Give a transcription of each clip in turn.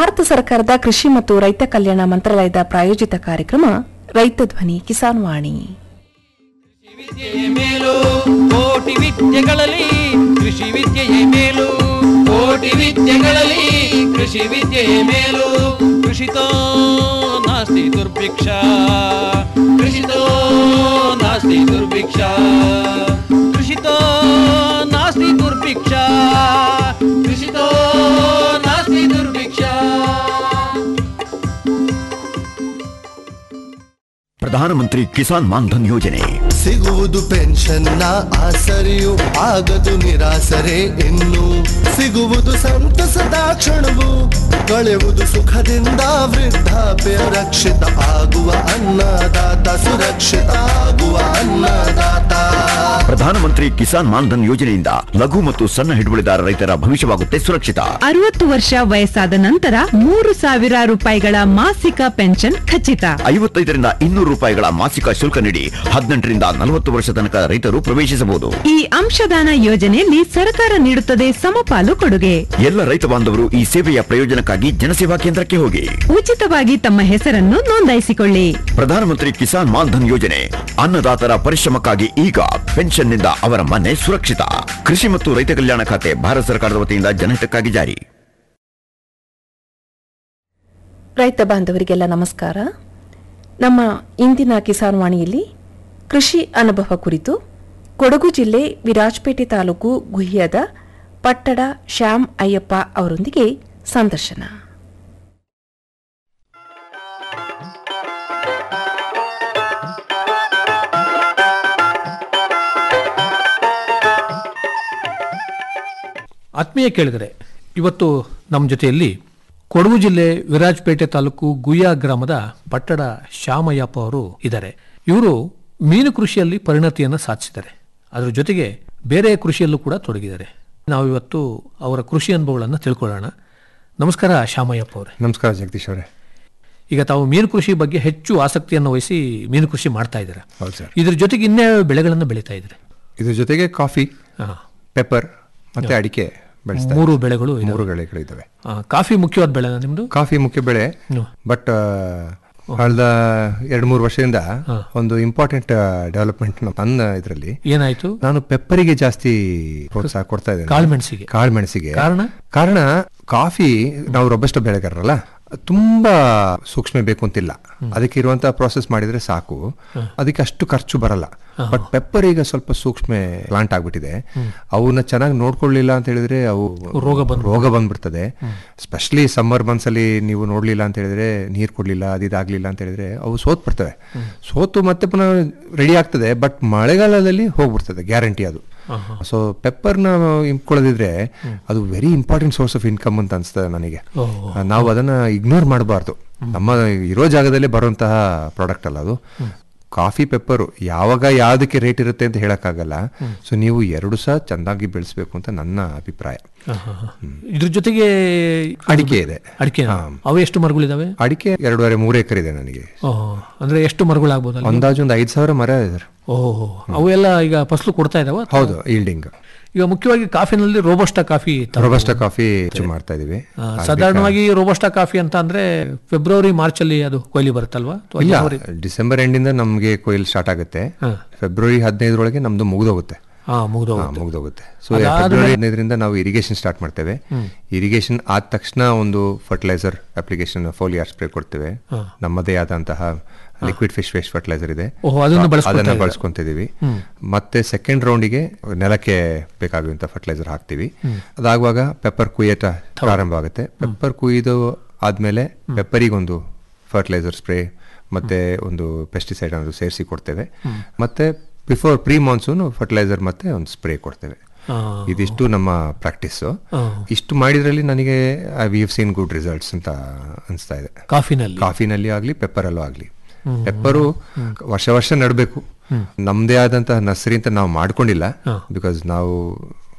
ಭಾರತ ಸರ್ಕಾರದ ಕೃಷಿ ಮತ್ತು ರೈತ ಕಲ್ಯಾಣ ಮಂತ್ರಾಲಯದ ಪ್ರಾಯೋಜಿತ ಕಾರ್ಯಕ್ರಮ ರೈತ ಧ್ವನಿ ಕಿಸಾನ್ ವಾಣಿ ವಿದ್ಯೆಯೇ ಮೇಲು ಕೋಟಿ ವಿದ್ಯೆಗಳಲ್ಲಿ ಕೃಷಿ ವಿದ್ಯೆಯೇ ಮೇಲು ಕೋಟಿ ವಿದ್ಯೆಗಳಲ್ಲಿ ಕೃಷಿ ವಿದ್ಯೆಯೇ ಮೇಲು ಕೃಷಿತೋ ನಾಸ್ತಿ ದುರ್ಭಿಕ್ಷ ಕೃಷಿತೋ ನಾಸ್ತಿ ದುರ್ಭಿಕ್ಷ ಕೃಷಿತೋ ನಾಸ್ತಿ ದುರ್ಭಿಕ್ಷ ಕೃಷಿತೋ ನಾಸ್ತಿ ದುರ್ಭಿಕ್ಷ ಪ್ರಧಾನಮಂತ್ರಿ ಕಿಸಾನ್ ಮಾನ್ಧನ್ ಯೋಜನೆ ಸಿಗುವುದು ಪೆನ್ಷನ್ನ ಆಸರೆಯು ಆಗದು ನಿರಾಸರೆ ಇನ್ನು ಸಿಗುವುದು ಸಂತಸದ ಕ್ಷಣವು ಕಳೆಯುವುದು ಸುಖದಿಂದ ವೃದ್ಧಾಪ್ಯ ರಕ್ಷಿತ ಆಗುವ ಅನ್ನದಾತ ಸುರಕ್ಷಿತ ಆಗುವ ಅನ್ನದಾತ ಪ್ರಧಾನಮಂತ್ರಿ ಕಿಸಾನ್ ಮಾನ್ಧನ್ ಯೋಜನೆಯಿಂದ ಲಘು ಮತ್ತು ಸಣ್ಣ ಹಿಡುವಳಿದಾರ ರೈತರ ಭವಿಷ್ಯವಾಗುತ್ತೆ ಸುರಕ್ಷಿತ ಅರವತ್ತು ವರ್ಷ ವಯಸ್ಸಾದ ನಂತರ ಮೂರು ಸಾವಿರ ರೂಪಾಯಿಗಳ ಮಾಸಿಕ ಪೆನ್ಷನ್ ಖಚಿತ ಐವತ್ತೈದರಿಂದ ಇನ್ನೂರು ರೂಪಾಯಿಗಳ ಮಾಸಿಕ ಶುಲ್ಕ ನೀಡಿ ಹದಿನೆಂಟರಿಂದ ನಲವತ್ತು ವರ್ಷ ತನಕ ರೈತರು ಪ್ರವೇಶಿಸಬಹುದು ಈ ಅಂಶದಾನ ಯೋಜನೆಯಲ್ಲಿ ಸರ್ಕಾರ ನೀಡುತ್ತದೆ ಸಮಪಾಲು ಕೊಡುಗೆ ಎಲ್ಲ ರೈತ ಬಾಂಧವರು ಈ ಸೇವೆಯ ಪ್ರಯೋಜನಕ್ಕಾಗಿ ಜನಸೇವಾ ಕೇಂದ್ರಕ್ಕೆ ಹೋಗಿ ಉಚಿತವಾಗಿ ತಮ್ಮ ಹೆಸರನ್ನು ನೋಂದಾಯಿಸಿಕೊಳ್ಳಿ ಪ್ರಧಾನಮಂತ್ರಿ ಕಿಸಾನ್ ಮಾನ್ಧನ್ ಯೋಜನೆ ಅನ್ನದಾತರ ಪರಿಶ್ರಮಕ್ಕಾಗಿ ಈಗ ಪೆನ್ಷನ್ನಿಂದ ಅವರ ಮನೆ ಸುರಕ್ಷಿತ ಕೃಷಿ ಮತ್ತು ರೈತ ಕಲ್ಯಾಣ ಖಾತೆ ಭಾರತ ಸರ್ಕಾರದ ವತಿಯಿಂದ ಜನಹಿತಕ್ಕಾಗಿ ಜಾರಿ ರೈತ ಬಾಂಧವರಿಗೆಲ್ಲ ನಮಸ್ಕಾರ ನಮ್ಮ ಇಂದಿನ ಕಿಸಾನ್ ವಾಣಿಯಲ್ಲಿ ಕೃಷಿ ಅನುಭವ ಕುರಿತು ಕೊಡಗು ಜಿಲ್ಲೆ ವಿರಾಜಪೇಟೆ ತಾಲೂಕು ಗುಹ್ಯದ ಪಟ್ಟಡ ಶ್ಯಾಮ್ ಅಯ್ಯಪ್ಪ ಅವರೊಂದಿಗೆ ಸಂದರ್ಶನ ಆತ್ಮೀಯ ಕೇಳಿದರೆ ಇವತ್ತು ನಮ್ಮ ಜೊತೆಯಲ್ಲಿ ಕೊಡಗು ಜಿಲ್ಲೆ ವಿರಾಜಪೇಟೆ ತಾಲೂಕು ಗುಯ್ಯ ಗ್ರಾಮದ ಪಟ್ಟಡ ಶ್ಯಾಮಯ್ಯಪ್ಪ ಅವರು ಇದ್ದಾರೆ ಇವರು ಮೀನು ಕೃಷಿಯಲ್ಲಿ ಪರಿಣತಿಯನ್ನು ಸಾಧಿಸಿದ್ದಾರೆ ಅದರ ಜೊತೆಗೆ ಬೇರೆ ಕೃಷಿಯಲ್ಲೂ ಕೂಡ ತೊಡಗಿದ್ದಾರೆ ನಾವು ಇವತ್ತು ಅವರ ಕೃಷಿ ಅನುಭವಗಳನ್ನು ತಿಳ್ಕೊಳ್ಳೋಣ ನಮಸ್ಕಾರ ಶ್ಯಾಮಯ್ಯಪ್ಪ ಅವರೇ ನಮಸ್ಕಾರ ಜಗದೀಶ್ ಅವರೇ ಈಗ ತಾವು ಮೀನು ಕೃಷಿ ಬಗ್ಗೆ ಹೆಚ್ಚು ಆಸಕ್ತಿಯನ್ನು ವಹಿಸಿ ಮೀನು ಕೃಷಿ ಮಾಡ್ತಾ ಇದ್ದಾರೆ ಹೌದು ಸರ್ ಇದ್ರ ಜೊತೆಗೆ ಇನ್ನೇ ಬೆಳೆಗಳನ್ನು ಬೆಳೀತಾ ಇದ್ದಾರೆ ಇದ್ರ ಜೊತೆಗೆ ಕಾಫಿ ಹಾ. ಪೆಪ್ಪರ್ ಮತ್ತೆ ಅಡಿಕೆ ಬೆಳೆಸ್ತಾ ಮೂರು ಬೆಳೆಗಳು ಇದ್ದೀವಿ. ಇದಾವೆ. ಮೂರು ಬೆಳೆಗಳು ಇದ್ದಾವೆ ಆ, ಕಾಫಿ ಮುಖ್ಯವಾದ ಬೆಳೆನ ನಿಮ್ದು ಕಾಫಿ ಮುಖ್ಯ ಬೆಳೆ ಹ್ಮ್. ಬಟ್ ಕಳೆದ ಎರಡು ಮೂರು ವರ್ಷದಿಂದ ಒಂದು ಇಂಪಾರ್ಟೆಂಟ್ ಡೆವಲಪ್ಮೆಂಟ್ ನನ್ನ ಇದರಲ್ಲಿ ಏನಾಯ್ತು ನಾನು ಪೆಪ್ಪರಿಗೆ ಜಾಸ್ತಿ ಪ್ರೋತ್ಸಾಹ ಕೊಡ್ತಾ ಇದ್ದೇನೆ ಕಾಳುಮೆಣಸಿಗೆ. ಕಾಳುಮೆಣಸಿಗೆ ಕಾರಣ? ಕಾರಣ ಕಾಫಿ ನಾವು ರೊಬಸ್ಟ ಬೆಳೆಗಾರರಲ್ಲ ತುಂಬಾ ಸೂಕ್ಷ್ಮ ಬೇಕು ಅಂತಿಲ್ಲ ಅದಕ್ಕೆ ಇರುವಂತ ಪ್ರಾಸೆಸ್ ಮಾಡಿದ್ರೆ ಸಾಕು ಅದಕ್ಕೆ ಅಷ್ಟು ಖರ್ಚು ಬರಲ್ಲ ಬಟ್ ಪೆಪ್ಪರ್ ಈಗ ಸ್ವಲ್ಪ ಸೂಕ್ಷ್ಮ ಪ್ಲಾಂಟ್ ಆಗ್ಬಿಟ್ಟಿದೆ ಅವನ್ನ ಚೆನ್ನಾಗಿ ನೋಡ್ಕೊಳ್ಳಿಲ್ಲ ಅಂತ ಹೇಳಿದ್ರೆ ಅವು ರೋಗ ಬಂದ್- ರೋಗ ಬಂದ್ಬಿಡ್ತದೆ ಸ್ಪೆಷಲಿ ಸಮ್ಮರ್ ಮಂತ್ಸ್ ಅಲ್ಲಿ ನೀವು ನೋಡ್ಲಿಲ್ಲ ಅಂತ ಹೇಳಿದ್ರೆ ನೀರ್ ಕೊಡ್ಲಿಲ್ಲ ಅದಿದಾಗ್ಲಿಲ್ಲ ಅಂತ ಹೇಳಿದ್ರೆ ಅವು ಸೋತ್ ಬಿಡ್ತವೆ ಸೋತು ಮತ್ತೆ ಪುನಃ ರೆಡಿ ಆಗ್ತದೆ ಬಟ್ ಮಳೆಗಾಲದಲ್ಲಿ ಹೋಗ್ಬಿಡ್ತದೆ ಗ್ಯಾರಂಟಿ ಅದು ಸೊ ಪೆಪ್ಪರ್ನ ಇಂಕೊಳ್ಳೋದಿದ್ರೆ ಅದು very important source of income ಅಂತ ಅನ್ಸ್ತದೆ ನನಗೆ ಆ, ನಾವು ಅದನ್ನ ಇಗ್ನೋರ್ ಮಾಡಬಾರ್ದು ನಮ್ಮ ಇರೋ ಜಾಗದಲ್ಲೇ ಬರುವಂತಹ ಪ್ರಾಡಕ್ಟ್ ಅಲ್ಲ ಅದು ಕಾಫಿ ಪೆಪ್ಪರು ಯಾವಾಗ ಯಾವ್ದಕ್ಕೆ ರೇಟ್ ಇರುತ್ತೆ ಅಂತ ಹೇಳಕ್ಕಾಗಲ್ಲ ಸೊ ನೀವು ಎರಡು ಸಹ ಚೆನ್ನಾಗಿ ಬೆಳೆಸ್ಬೇಕು ಅಂತ ನನ್ನ ಅಭಿಪ್ರಾಯ ಇದ್ರ ಜೊತೆಗೆ ಅಡಿಕೆ ಇದೆ ಅಡಿಕೆ ಅವು ಎಷ್ಟು ಮರಗಳಿದಾವೆ ಅಡಿಕೆ ಎರಡೂವರೆ ಮೂರು ಎಕರೆ ಇದೆ ನನಗೆ ಓಹೋ ಅಂದ್ರೆ ಎಷ್ಟು ಮರಗಳಾಗ್ಬೋದು ಅಲ್ಲಿ ಅಂದಾಜು ಒಂದು ಐದು ಸಾವಿರ ಮರ ಇದೆ ಸರ್ ಓಹೋ ಅವೆಲ್ಲ ಈಗ ಫಸಲು ಕೊಡ್ತಾ ಇದಾವ ಹೌದು ಈಲ್ಡಿಂಗ್ ಈಗ ಮುಖ್ಯವಾಗಿ ಕಾಫಿನಲ್ಲಿ ರೋಬಸ್ಟಾ ಕಾಫಿ ತರ- ರೊಬಸ್ಟ ಕಾಫಿ ಹೆಚ್ಚು ಮಾಡ್ತಾ ಇದೀವಿ ಆ, ಸಾಧಾರಣವಾಗಿ ರೋಬಸ್ಟಾ ಕಾಫಿ ಅಂತ ಅಂದ್ರೆ ಫೆಬ್ರವರಿ ಮಾರ್ಚ್ ಅಲ್ಲಿ ಅದು ಕೊಯ್ಲಿ ಬರುತ್ತಲ್ವಾ ಅಥವಾ ಇಲ್ಲ ಜನವರಿ? ಡಿಸೆಂಬರ್ ಎಂಡಿಂದ ನಮ್ಗೆ ಕೊಯ್ಲು ಸ್ಟಾರ್ಟ್ ಆಗುತ್ತೆ ಹಾ. ಫೆಬ್ರವರಿ ಹದಿನೈದರೊಳಗೆ ನಮ್ದು ಮುಗಿದೋಗುತ್ತೆ ಹಾ ಮುಗ್ದು ಹಾ, ಮುಗ್ದೋಗುತ್ತೆ ಸೊ ಫೆಬ್ರವರಿ ಹದಿನೈದರಿಂದ ನಾವು ಇರಿಗೇಷನ್ ಸ್ಟಾರ್ಟ್ ಮಾಡ್ತೇವೆ ಇರಿಗೇಷನ್ ಆದ ತಕ್ಷಣ ಒಂದು ಫರ್ಟಿಲೈಸರ್ ಅಪ್ಲಿಕೇಶನ್ ಫೋಲಿಯಾರ್ ಸ್ಪ್ರೇ ಕೊಡ್ತೇವೆ ನಮ್ಮದೇ ಆದಂತಹ ಲಿಕ್ವಿಡ್ ಫಿಶ್ ವೇಸ್ಟ್ ಫರ್ಟಿಲೈಸರ್ ಇದೆ ಓಹೋ, ಅದನ್ನ ಆ- ಬಳಸ್ಕೊತಾ ಅದನ್ನ ಇದ್ದೀರಾ? ಬಳಸ್ಕೊಂತಿದೀವಿ ಮತ್ತೆ ಸೆಕೆಂಡ್ ರೌಂಡಿಗೆ ನೆಲಕ್ಕೆ ಬೇಕಾಗುವಂತ ಫರ್ಟಿಲೈಸರ್ ಹಾಕ್ತಿವಿ ಅದಾಗುವಾಗ ಪೆಪ್ಪರ್ ಕುಯ್ಯಟ ಪ್ರಾರಂಭ ಆಗುತ್ತೆ ಪೆಪ್ಪರ್ ಕುಯ್ದು ಆದ್ಮೇಲೆ ಪೆಪ್ಪರಿಗೊಂದು ಫರ್ಟಿಲೈಸರ್ ಸ್ಪ್ರೇ ಮತ್ತೆ ಒಂದು ಪೆಸ್ಟಿಸೈಡ್ ಅನ್ನೋದು ಸೇರಿಸಿ ಕೊಡ್ತೇವೆ ಮತ್ತೆ ಬಿಫೋರ್ ಪ್ರೀ ಮಾನ್ಸೂನ್ ಫರ್ಟಿಲೈಸರ್ ಮತ್ತೆ ಒಂದು ಸ್ಪ್ರೇ ಕೊಡ್ತೇವೆ ಆ, ಇದಿಷ್ಟು ನಮ್ಮ ಪ್ರಾಕ್ಟೀಸ್ ಆ. ಇಷ್ಟು ಮಾಡಿದ್ರಲ್ಲಿ ನನಗೆ we have seen good results ಅಂತ ಅನಿಸ್ತಾ ಇದೆ ಕಾಫಿನಲ್ಲಿ ಕಾಫಿನಲ್ಲಿ ಆಗ್ಲಿ ಪೆಪ್ಪರಲ್ಲೂ ಆಗ್ಲಿ ಪೆಪ್ಪರು ವರ್ಷ ವರ್ಷ ನಡಬೇಕು ನಮ್ದೇ ಆದಂತಹ ನರ್ಸರಿ ಅಂತ ನಾವು ಮಾಡ್ಕೊಂಡಿಲ್ಲ ಬಿಕಾಸ್ ನಾವು